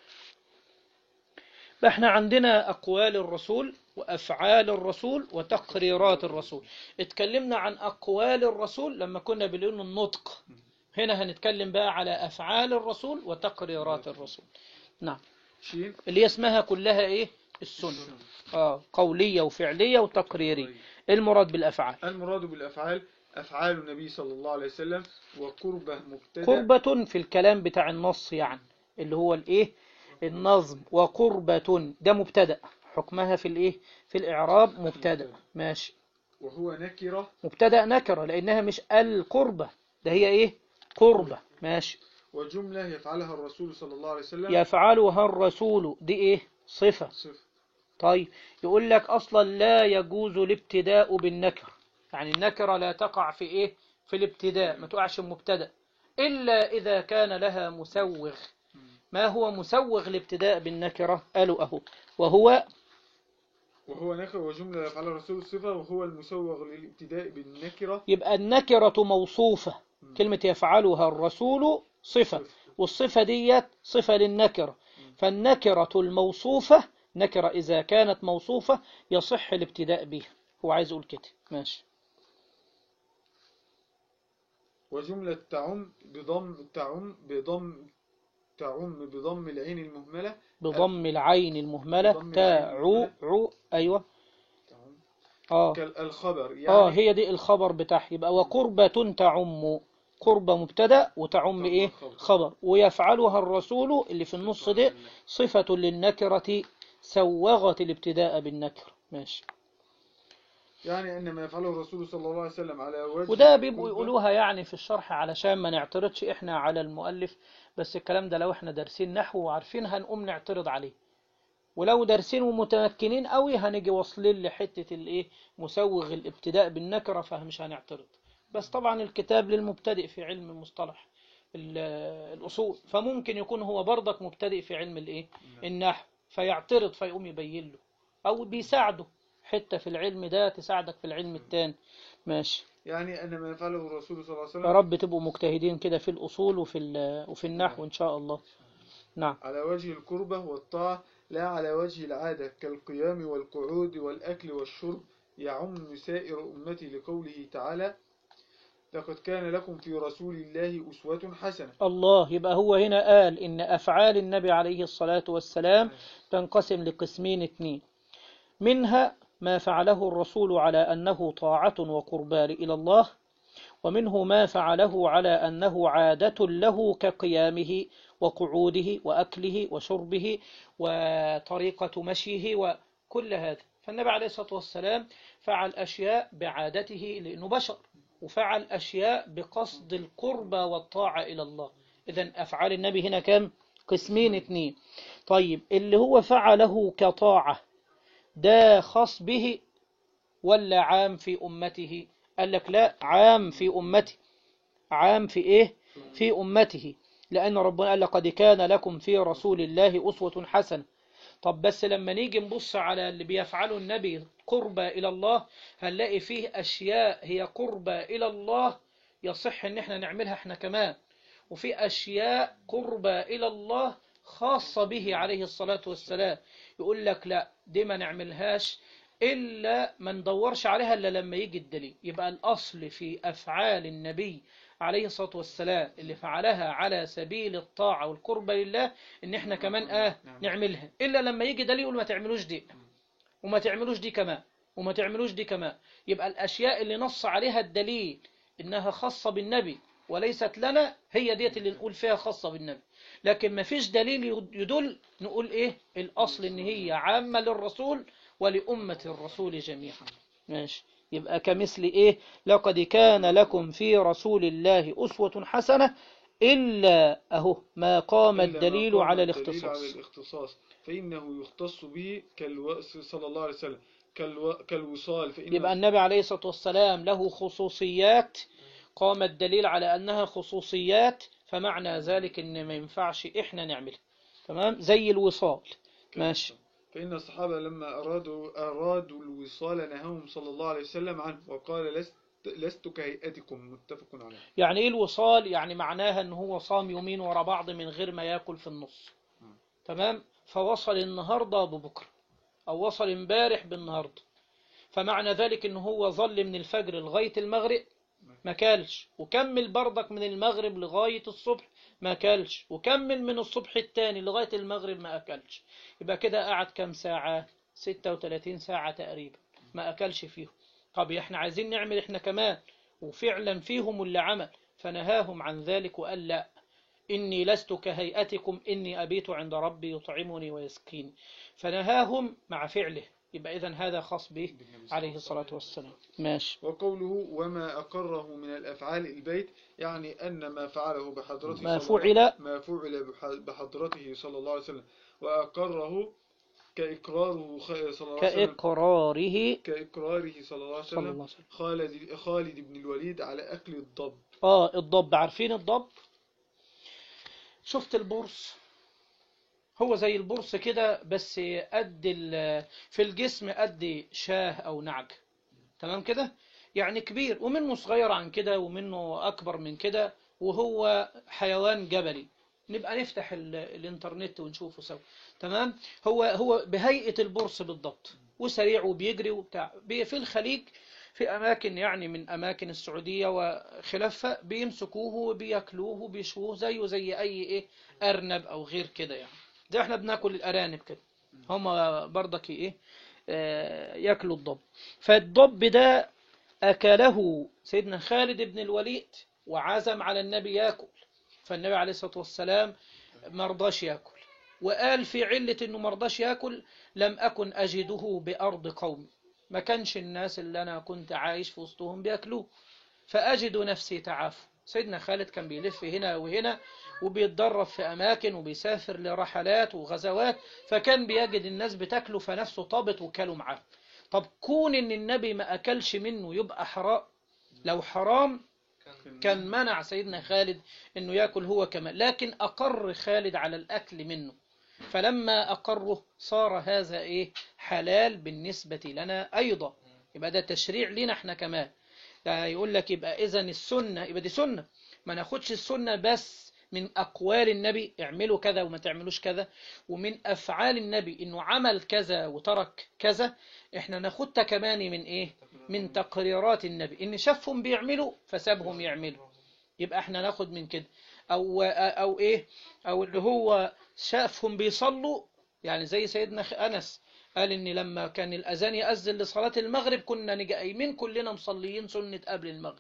فاحنا عندنا أقوال الرسول وأفعال الرسول وتقريرات الرسول اتكلمنا عن أقوال الرسول لما كنا بنقول النطق هنا هنتكلم بقى على أفعال الرسول وتقريرات الرسول نعم شين اللي هي اسمها كلها إيه السنة آه قولية وفعلية وتقريرية إيه المراد بالأفعال المراد بالأفعال أفعال النبي صلى الله عليه وسلم وقربة مبتدأ قربة في الكلام بتاع النص يعني اللي هو الايه النظم وقربة ده مبتدأ حكمها في الايه في الاعراب مبتدأ ماشي وهو نكرة مبتدأ نكرة لانها مش القربة ده هي ايه قربة ماشي وجملة يفعلها الرسول صلى الله عليه وسلم يفعلها الرسول دي ايه صفة صفة طيب يقول لك اصلا لا يجوز الابتداء بالنكرة يعني النكرة لا تقع في ايه في الابتداء ما تقعش مبتدأ إلا إذا كان لها مسوغ ما هو مسوغ الابتداء بالنكرة قالوا أهو وهو وهو نكرة وجملة يفعلها الرسول صفة وهو المسوغ للابتداء بالنكرة يبقى النكرة موصوفة كلمة يفعلها الرسول صفة والصفة ديت صفة للنكرة فالنكرة الموصوفة نكرة إذا كانت موصوفة يصح الابتداء بها هو عايز يقول كده ماشي وجملة تعم بضم تعم بضم تعم بضم العين المهملة بضم العين المهملة بضم تاعو العين عو أيوة تعم آه كالخبر يعني آه هي دي الخبر بتاعها يبقى وقربة تعم قربة مبتدأ وتعم إيه خبر ويفعلها الرسول اللي في النص دي صفة للنكرة سوغت الابتداء بالنكر ماشي يعني أن ما يفعله الرسول صلى الله عليه وسلم على وجه وده بيبقوا القربة يقولوها يعني في الشرح علشان ما نعترضش احنا على المؤلف بس الكلام ده لو احنا دارسين نحو وعارفين هنقوم نعترض عليه ولو دارسين ومتمكنين قوي هنيجي واصلين لحتة الايه مسوغ الابتداء بالنكرة فمش هنعترض بس طبعا الكتاب للمبتدئ في علم المصطلح ال- الأصول فممكن يكون هو برضك مبتدئ في علم الايه النحو فيعترض فيقوم يبين له أو بيساعده حتة في العلم ده تساعدك في العلم التاني ماشي يعني أن ما يفعله الرسول صلى الله عليه يا وسلم رب تبقوا مجتهدين كده في الأصول وفي ال- وفي النحو إن شاء الله نعم على وجه القربة والطاعة لا على وجه العادة كالقيام والقعود والأكل والشرب يعم سائر أمتي لقوله تعالى لقد كان لكم في رسول الله أسوة حسنة الله يبقى هو هنا قال إن أفعال النبي عليه الصلاة والسلام تنقسم لقسمين اتنين منها ما فعله الرسول على أنه طاعة وقربان إلى الله ومنه ما فعله على أنه عادة له كقيامه وقعوده وأكله وشربه وطريقة مشيه وكل هذا فالنبي عليه الصلاة والسلام فعل أشياء بعادته لأنه بشر وفعل أشياء بقصد القربة والطاعة إلى الله إذا أفعال النبي هنا كم قسمين اتنين طيب اللي هو فعله كطاعة ده خاص به ولا عام في أمته قال لك لا عام في أمته عام في إيه في أمته لأن ربنا قال لقد كان لكم في رسول الله أسوة حسنة طب بس لما نيجي نبص على اللي بيفعله النبي قربة إلى الله هنلاقي فيه أشياء هي قربة إلى الله يصح إن احنا نعملها احنا كمان وفي أشياء قربة إلى الله خاصة به عليه الصلاة والسلام يقول لك لا دي ما نعملهاش إلا ما ندورش عليها إلا لما يجي الدليل يبقى الأصل في أفعال النبي عليه الصلاة والسلام اللي فعلها على سبيل الطاعة والقربة لله إن إحنا كمان آه نعملها إلا لما يجي دليل يقول ما تعملوش دي وما تعملوش دي كمان وما تعملوش دي كمان يبقى الأشياء اللي نص عليها الدليل إنها خاصة بالنبي وليست لنا هي ديت اللي نقول فيها خاصة بالنبي لكن ما فيش دليل يدل نقول إيه الأصل إن هي عامة للرسول ولأمة الرسول جميعا ماشي يبقى كمثل إيه لقد كان لكم في رسول الله أسوة حسنة إلا أهو ما قام إلا ما الدليل قام على الدليل الاختصاص على الاختصاص فإنه يختص به كالو... صلى الله عليه وسلم كالو... كالوصال فإن يبقى النبي عليه الصلاة والسلام له خصوصيات قام الدليل على أنها خصوصيات فمعنى ذلك إن ما ينفعش إحنا نعملها تمام زي الوصال ماشي فإن الصحابة لما أرادوا أرادوا الوصال نهاهم صلى الله عليه وسلم عنه وقال لست لست كهيئتكم متفق عليه يعني إيه الوصال يعني معناها إن هو صام يومين ورا بعض من غير ما ياكل في النص تمام فوصل النهاردة ببكرة أو وصل امبارح بالنهاردة فمعنى ذلك إن هو ظل من الفجر لغاية المغرب ما كلش وكمل برضك من المغرب لغاية الصبح ما كلش وكمل من الصبح التاني لغاية المغرب ما أكلش يبقى كده قعد كام ساعة 36 ساعة تقريبا ما أكلش فيهم طب احنا عايزين نعمل احنا كمان وفعلا فيهم اللي عمل فنهاهم عن ذلك وقال لا إني لست كهيئتكم إني أبيت عند ربي يطعمني ويسقيني فنهاهم مع فعله يبقى إذن هذا خاص به عليه الصلاة والسلام ماشي وقوله وما أقره من الأفعال البيت يعني أن ما فعله بحضرته ما صلى فعل الله ما فعل بح- بحضرته صلى الله عليه وسلم وأقره كإقراره خ- صلى الله عليه وسلم كإقراره كإقراره صلى الله عليه صلى الله وسلم عليه وسلم خالد خالد بن الوليد على أكل الضب آه الضب عارفين الضب شفت البرص هو زي البرص كده بس قد ال- في الجسم قد شاه أو نعج تمام كده يعني كبير ومنه صغير عن كده ومنه أكبر من كده وهو حيوان جبلي نبقى نفتح ال- الانترنت ونشوفه سوا تمام هو هو بهيئة البرص بالضبط وسريع وبيجري وبتاع بي- في الخليج في أماكن يعني من أماكن السعودية وخلافها بيمسكوه وبياكلوه وبيشووه زيه زي أي إيه أرنب أو غير كده يعني زي احنا بناكل الأرانب كده هما برضك إيه آه، ياكلوا الضب فالضب ده أكله سيدنا خالد بن الوليد وعزم على النبي ياكل فالنبي عليه الصلاة والسلام مرضاش ياكل وقال في علة انه مرضاش ياكل لم أكن أجده بأرض قومي ما كانش الناس اللي أنا كنت عايش في وسطهم بياكلوه فأجد نفسي تعافى سيدنا خالد كان بيلف هنا وهنا وبيتدرب في أماكن وبيسافر لرحلات وغزوات فكان بيجد الناس بتاكله فنفسه طابت وكلوا معاه طب كون ان النبي ما أكلش منه يبقى حرام لو حرام كان منع سيدنا خالد انه ياكل هو كمان لكن اقر خالد على الاكل منه فلما اقره صار هذا ايه حلال بالنسبة لنا ايضا يبقى ده تشريع لنا احنا كمان ده يقول لك يبقى اذا السنة يبقى دي سنة ما ناخدش السنة بس من أقوال النبي اعملوا كذا وما تعملوش كذا ومن أفعال النبي إنه عمل كذا وترك كذا إحنا ناخدها كمان من إيه من تقريرات النبي إن شافهم بيعملوا فسابهم يعملوا يبقى إحنا ناخد من كده أو أو إيه أو اللي هو شافهم بيصلوا يعني زي سيدنا أنس قال إن لما كان الأذان يأذن لصلاة المغرب كنا نجي قايمين كلنا مصليين سنة قبل المغرب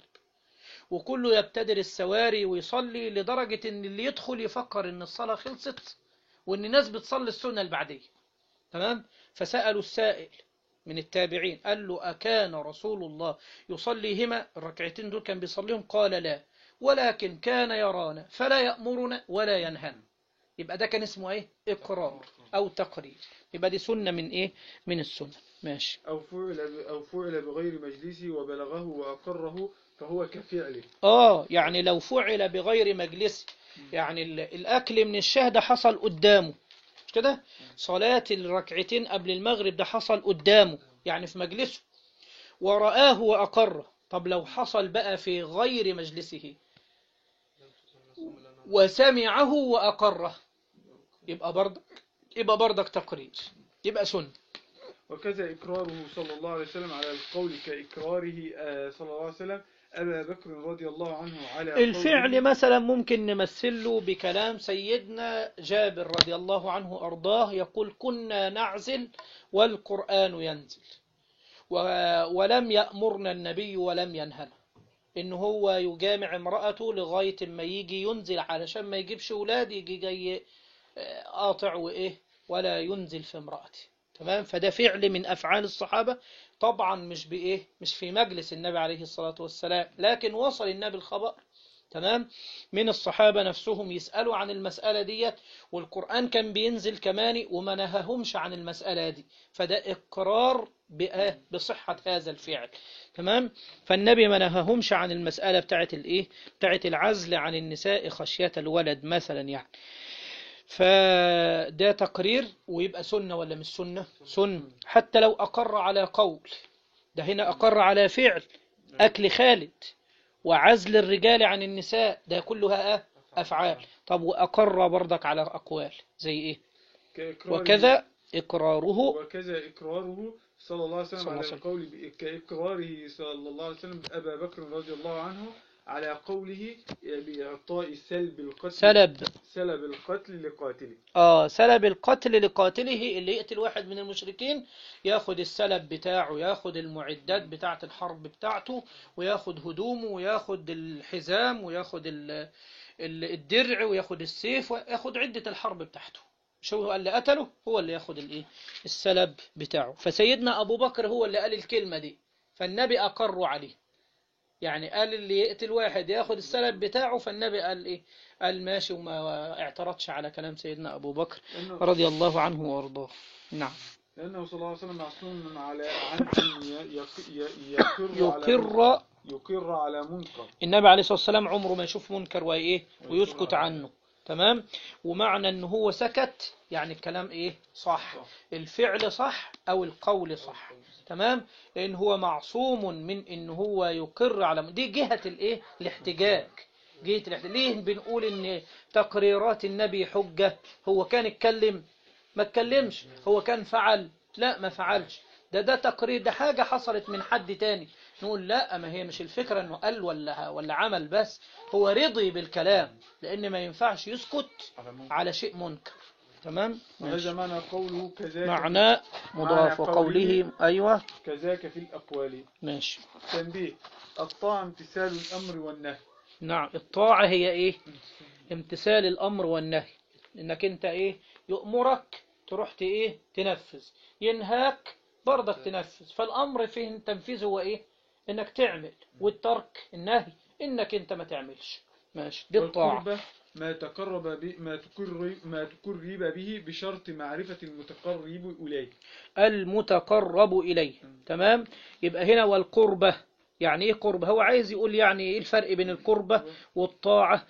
وكله يبتدر السواري ويصلي لدرجة ان اللي يدخل يفكر ان الصلاة خلصت وان الناس بتصلي السنة البعدية تمام فسألوا السائل من التابعين قال له أكان رسول الله يصليهما الركعتين دول كان بيصليهم قال لا ولكن كان يرانا فلا يأمرنا ولا ينهانا يبقى ده كان اسمه ايه اقرار او تقرير يبقى دي سنة من ايه من السنة ماشي أو فعل أو فعل بغير مجلسه وبلغه وأقره فهو كفعله آه يعني لو فعل بغير مجلس يعني ال- الأكل من الشاه ده حصل قدامه مش كده صلاة الركعتين قبل المغرب ده حصل قدامه يعني في مجلسه ورآه وأقره طب لو حصل بقى في غير مجلسه وسمعه وأقره يبقى برضك يبقى برضك تقرير يبقى سنة وكذا إقراره صلى الله عليه وسلم على القول كإقراره آه، صلى الله عليه وسلم أبا بكر رضي الله عنه على الفعل قوله مثلا ممكن نمثله بكلام سيدنا جابر رضي الله عنه أرضاه يقول كنا نعزل والقرآن ينزل و- ولم يأمرنا النبي ولم ينهنا إن هو يجامع امرأته لغاية ما يجي ينزل علشان ما يجيبش أولاد يجي جاي آه، قاطع وإيه ولا ينزل في امرأته تمام فده فعل من أفعال الصحابة طبعا مش بإيه مش في مجلس النبي عليه الصلاة والسلام لكن وصل النبي الخبر تمام من الصحابة نفسهم يسألوا عن المسألة ديت والقرآن كان بينزل كمان وما نهاهمش عن المسألة دي فده إقرار بآه بصحة هذا الفعل تمام فالنبي ما نهاهمش عن المسألة بتاعت الإيه بتاعت العزل عن النساء خشية الولد مثلا يعني فده تقرير ويبقى سنة ولا مش سنة سنة حتى لو أقر على قول ده هنا أقر على فعل أكل خالد وعزل الرجال عن النساء ده كلها آه أفعال طب وأقر برضك على أقوال زي إيه كإقراره- وكذا إقراره وكذا إقراره صلى الله عليه وسلم صلى الله على عليه وسلم. القول ب- كإقراره صلى الله عليه وسلم أبا بكر رضي الله عنه على قوله بإعطاء سلب القتل سلب سلب القتل لقاتله آه سلب القتل لقاتله اللي يقتل واحد من المشركين ياخد السلب بتاعه ياخد المعدات بتاعة الحرب بتاعته وياخد هدومه وياخد الحزام وياخد ال- ال- الدرع وياخد السيف وياخد عدة الحرب بتاعته مش هو اللي قتله هو اللي ياخد الايه السلب بتاعه فسيدنا أبو بكر هو اللي قال الكلمة دي فالنبي أقر عليه يعني قال اللي يقتل واحد ياخد السلب بتاعه فالنبي قال ايه قال ماشي وما اعترضش على كلام سيدنا أبو بكر لأنه, رضي الله عنه وارضاه نعم لأنه صلى الله عليه وسلم معصوم على عن أن ي- يق- ي- يقر على يقر يقر على منكر النبي عليه الصلاة والسلام عمره ما يشوف منكر وايه ويسكت عنه تمام ومعنى ان هو سكت يعني الكلام ايه صح الفعل صح او القول صح تمام لان هو معصوم من ان هو يقر على دي جهة الايه الاحتجاج جهة الاحتجاج ليه بنقول ان تقريرات النبي حجة هو كان اتكلم ما اتكلمش هو كان فعل لا ما فعلش ده ده تقرير ده حاجة حصلت من حد تاني نقول لا ما هي مش الفكرة انه قال ولا ولا عمل بس هو رضي بالكلام لان ما ينفعش يسكت على منكر على شيء منكر تمام وهذا ماشي. معنى قوله كذاك معناه مضاف معنى وقوله ايوه كذاك في الأقوال ماشي تنبيه الطاعة امتثال الأمر والنهي نعم الطاعة هي ايه امتثال الامر والنهي انك انت ايه يأمرك تروح ت- ايه تنفذ ينهاك برضك تنفذ فالامر فيه التنفيذ هو ايه انك تعمل والترك النهي انك انت ما تعملش ماشي دي الطاعة والقربة ما تقرب به ما تقرب ما تقرب به بشرط معرفة المتقرب إليه المتقرب إليه تمام يبقى هنا والقربة يعني ايه قربة هو عايز يقول يعني ايه الفرق بين القربة والطاعة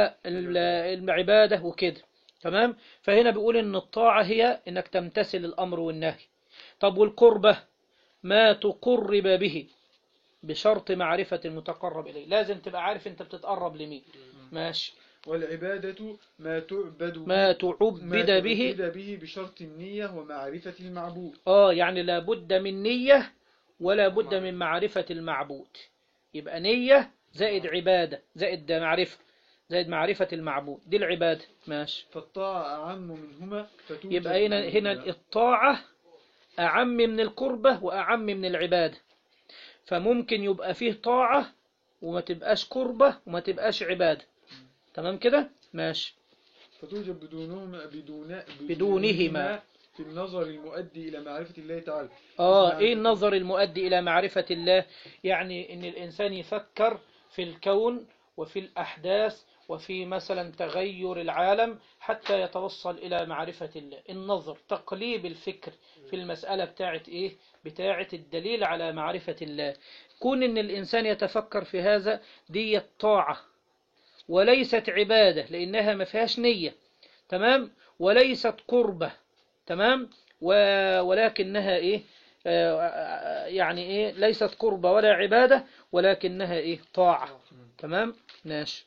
والعبادة وكده تمام فهنا بيقول ان الطاعة هي انك تمتثل الامر والنهي طب والقربة ما تقرب به بشرط معرفة المتقرب إليه لازم تبقى عارف انت بتتقرب لمين ماشي والعبادة ما تعبد ما ما تعبد به تعبد به بشرط النية ومعرفة المعبود اه يعني لابد من نية ولا بد من معرفة المعبود يبقى نية زائد عبادة زائد معرفة زائد معرفة المعبود دي العبادة ماشي فالطاعة أعم منهما فتوجب يبقى هنا هنا منهما. الطاعة أعم من القربة وأعم من العبادة فممكن يبقى فيه طاعة وما تبقاش قربة وما تبقاش عبادة تمام كده ماشي فتوجب بدونهما بدون بدونهما. في النظر المؤدي إلى معرفة الله تعالى آه إيه النظر المؤدي إلى معرفة الله يعني إن الإنسان يفكر في الكون وفي الأحداث وفي مثلا تغير العالم حتى يتوصل إلى معرفة الله النظر تقليب الفكر في المسألة بتاعت إيه بتاعت الدليل على معرفة الله كون إن الإنسان يتفكر في هذا دي طاعة وليست عبادة لأنها ما فيهاش نية تمام وليست قربة تمام و- ولكنها إيه آه، يعني إيه ليست قربة ولا عبادة ولكنها إيه طاعة تمام ماشي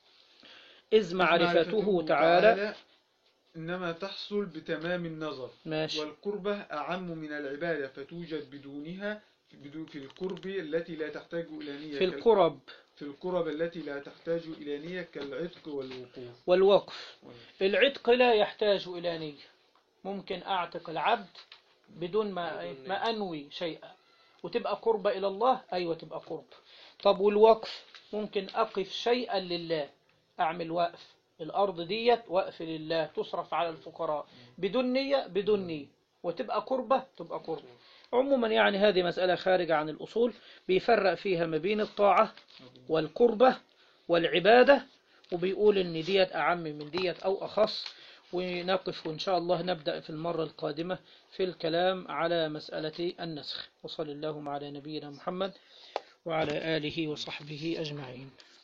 إذ معرفته تعالى إنما تحصل بتمام النظر ماشي والقربة أعم من العبادة فتوجد بدونها بدون في القرب التي لا تحتاج إلى نية في كال- القرب في القرب التي لا تحتاج إلى نية كالعتق والوقوف والوقف العتق لا يحتاج إلى نية ممكن أعتق العبد بدون ما, ما أنوي شيئا وتبقى قربة إلى الله أيوة تبقى قرب طب والوقف ممكن أقف شيئا لله أعمل وقف الأرض ديت وقف لله تصرف على الفقراء بدون نية بدون نية وتبقى قربة تبقى قربة عموما يعني هذه مسألة خارجة عن الأصول بيفرق فيها ما بين الطاعة والقربة والعبادة وبيقول إن ديت أعم من ديت أو أخص ونقف وإن شاء الله نبدأ في المرة القادمة في الكلام على مسألة النسخ وصل اللهم على نبينا محمد وعلى آله وصحبه أجمعين